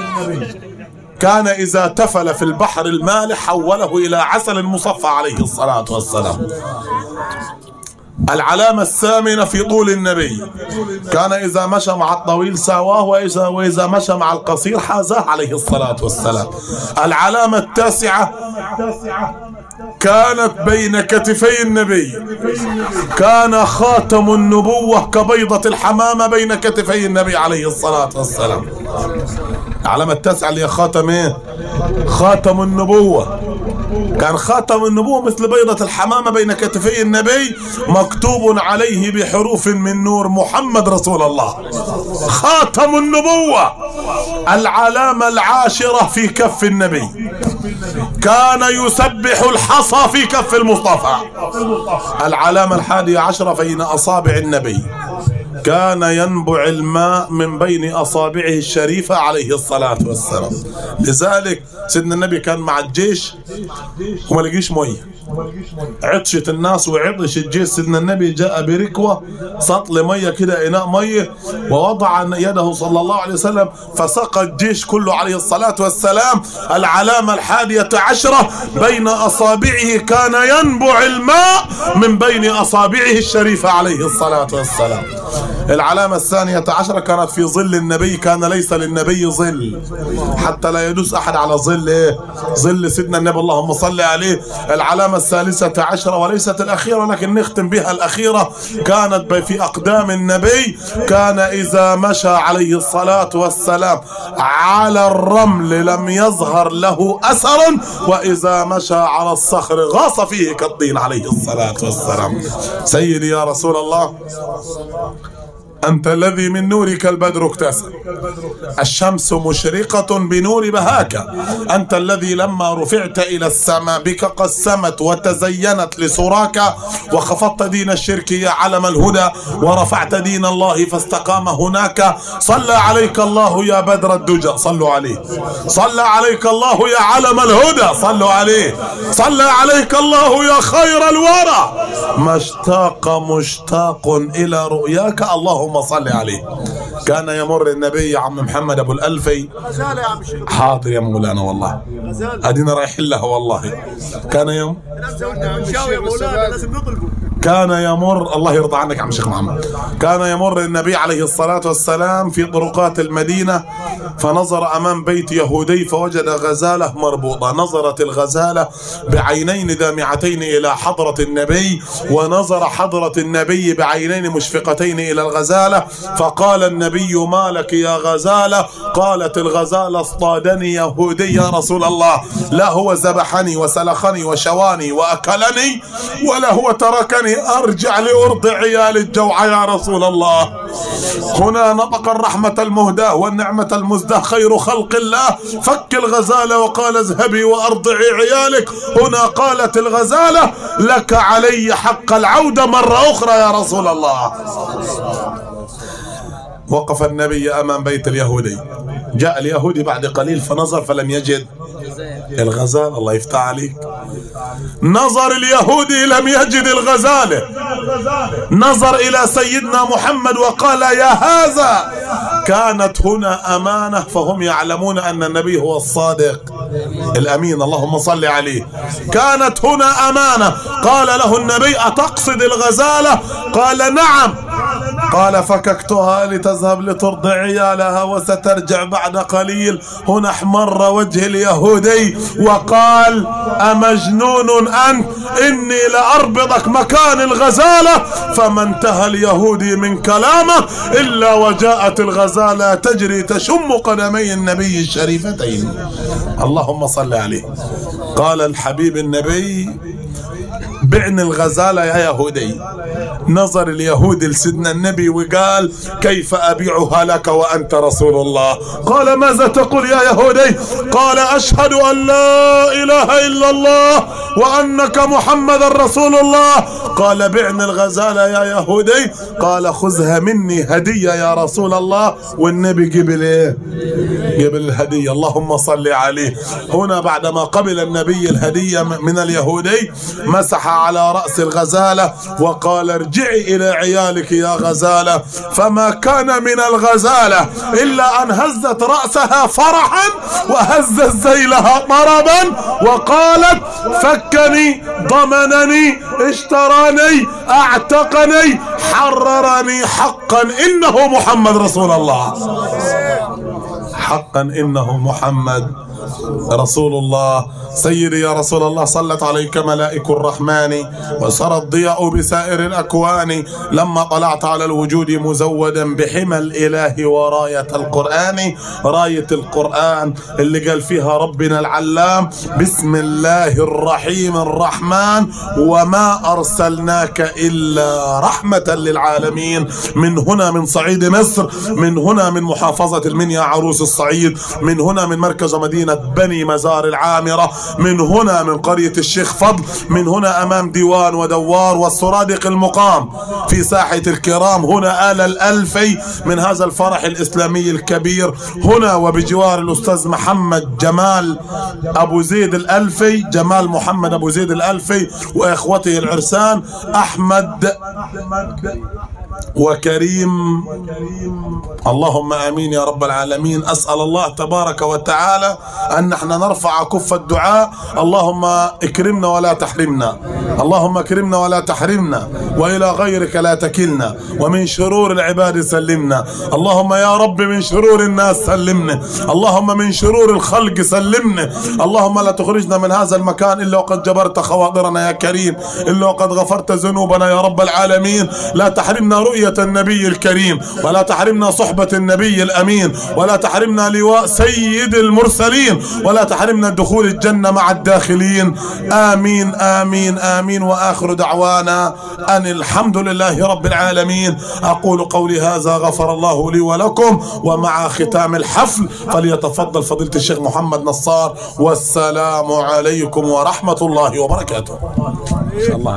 كان إذا تفل في البحر المالح حوله إلى عسل مصفى عليه الصلاة والسلام العلامة الثامنة في طول النبي كان إذا مشى مع الطويل ساواه وإذا, وإذا مشى مع القصير حازاه عليه الصلاة والسلام العلامة التاسعة كانت بين كتفي النبي كان خاتم النبوة كبيضة الحمامة بين كتفي النبي عليه الصلاة والسلام العلامة التاسعة اللي هي خاتم ايه خاتم النبوة كان خاتم النبوة مثل بيضة الحمامة بين كتفي النبي مكتوب عليه بحروف من نور محمد رسول الله خاتم النبوة العلامة العاشرة في كف النبي كان يسبح الحصى في كف المصطفى العلامة الحادية عشرة بين أصابع النبي كان ينبع الماء من بين أصابعه الشريفة عليه الصلاة والسلام لذلك سيدنا النبي كان مع الجيش وما لقيش ميه عطشت الناس وعطش الجيش سيدنا النبي جاء بركوة سطل مية كده إناء مية ووضع يده صلى الله عليه وسلم فسقى الجيش كله عليه الصلاة والسلام العلامة الحادية عشرة بين أصابعه كان ينبع الماء من بين أصابعه الشريفة عليه الصلاة والسلام العلامة الثانية عشرة كانت في ظل النبي كان ليس للنبي ظل حتى لا يدوس أحد على ظل إيه ظل سيدنا النبي اللهم صل عليه العلامة الثالثة عشرة وليست الأخيرة لكن نختم بها الأخيرة كانت في أقدام النبي كان إذا مشى عليه الصلاة والسلام على الرمل لم يظهر له أثر وإذا مشى على الصخر غاص فيه كالطين عليه الصلاة والسلام سيدي يا رسول الله أنت الذي من نورك البدر اكتسب الشمس مشرقة بنور بهاك أنت الذي لما رفعت إلى السماء بك قسمت وتزينت لسراك وخفضت دين الشرك يا علم الهدى ورفعت دين الله فاستقام هناك صلى عليك الله يا بدر الدجى صلوا عليه صلى عليك الله يا علم الهدى صلوا عليه صلى عليك الله يا خير الورى ما اشتاق مشتاق إلى رؤياك اللهم اللهم صل عليه كان يمر النبي يا عم محمد ابو الالفي غزاله يا عم الشيخ حاضر يا مولانا والله غزاله ادينا رايحين لها والله كان يوم نشاوي يا مولانا لازم نطلبه كان يمر الله يرضى عنك يا عم شيخ محمد كان يمر النبي عليه الصلاة والسلام في طرقات المدينة فنظر أمام بيت يهودي فوجد غزالة مربوطة نظرت الغزالة بعينين دامعتين إلى حضرة النبي ونظر حضرة النبي بعينين مشفقتين إلى الغزالة فقال النبي ما لك يا غزالة قالت الغزالة اصطادني يهودي يا رسول الله لا هو ذبحني وسلخني وشواني وأكلني ولا هو تركني أرجع لأرضع عيالي الجوع يا رسول الله هنا نطق الرحمة المهداة والنعمة المزداه خير خلق الله فك الغزالة وقال اذهبي وأرضعي عيالك هنا قالت الغزالة لك علي حق العودة مرة أخرى يا رسول الله وقف النبي أمام بيت اليهودي جاء اليهودي بعد قليل فنظر فلم يجد الغزال الله يفتح عليك نظر اليهودي لم يجد الغزالة نظر إلى سيدنا محمد وقال يا هذا كانت هنا أمانة فهم يعلمون أن النبي هو الصادق الأمين اللهم صل عليه كانت هنا أمانة قال له النبي أتقصد الغزالة قال نعم قال فككتها لتذهب لترضع عيالها وسترجع بعد قليل هنا احمر وجه اليهودي وقال أمجنون أنت إني لأربطك مكان الغزالة فما انتهى اليهودي من كلامه إلا وجاءت الغزالة تجري تشم قدمي النبي الشريفتين اللهم صل عليه قال الحبيب النبي بعني الغزالة يا يهودي نظر اليهود لسيدنا النبي وقال كيف أبيعها لك وأنت رسول الله قال ماذا تقول يا يهودي قال أشهد أن لا إله إلا الله وأنك محمد رسول الله قال بعني الغزالة يا يهودي قال خذها مني هدية يا رسول الله والنبي قبل ايه قبل الهدية اللهم صل عليه هنا بعدما قبل النبي الهدية من اليهودي مسح على رأس الغزالة وقال ارجعي إلى عيالك يا غزالة فما كان من الغزالة إلا أن هزت رأسها فرحا وهزت ذيلها طربا وقالت فكني ضمنني اشتراني اعتقني حررني حقا إنه محمد رسول الله حقا إنه محمد رسول الله سيدي يا رسول الله صلت عليك ملائك الرحمن وسرى الضياء بسائر الأكوان لما طلعت على الوجود مزودا بحمى الإله وراية القرآن راية القرآن اللي قال فيها ربنا العلام بسم الله الرحيم الرحمن وما أرسلناك إلا رحمة للعالمين من هنا من صعيد مصر من هنا من محافظة المنيا عروس الصعيد من هنا من مركز مدينة بني مزار العامرة من هنا من قرية الشيخ فضل من هنا أمام ديوان ودوار والسرادق المقام في ساحة الكرام هنا آل الألفي من هذا الفرح الإسلامي الكبير هنا وبجوار الأستاذ محمد جمال أبو زيد الألفي جمال محمد أبو زيد الألفي وإخوته العرسان أحمد وكريم اللهم امين يا رب العالمين اسال الله تبارك وتعالى ان نحن نرفع كف الدعاء اللهم اكرمنا ولا تحرمنا اللهم اكرمنا ولا تحرمنا والى غيرك لا تكلنا ومن شرور العباد سلمنا اللهم يا رب من شرور الناس سلمنا اللهم من شرور الخلق سلمنا اللهم لا تخرجنا من هذا المكان الا وقد جبرت خواطرنا يا كريم الا وقد غفرت ذنوبنا يا رب العالمين لا تحرمنا رؤية النبي الكريم ولا تحرمنا صحبة النبي الأمين ولا تحرمنا لواء سيد المرسلين ولا تحرمنا دخول الجنة مع الداخلين آمين آمين آمين وآخر دعوانا أن الحمد لله رب العالمين أقول قولي هذا غفر الله لي ولكم ومع ختام الحفل فليتفضل فضيلة الشيخ محمد نصار والسلام عليكم ورحمة الله وبركاته إن شاء الله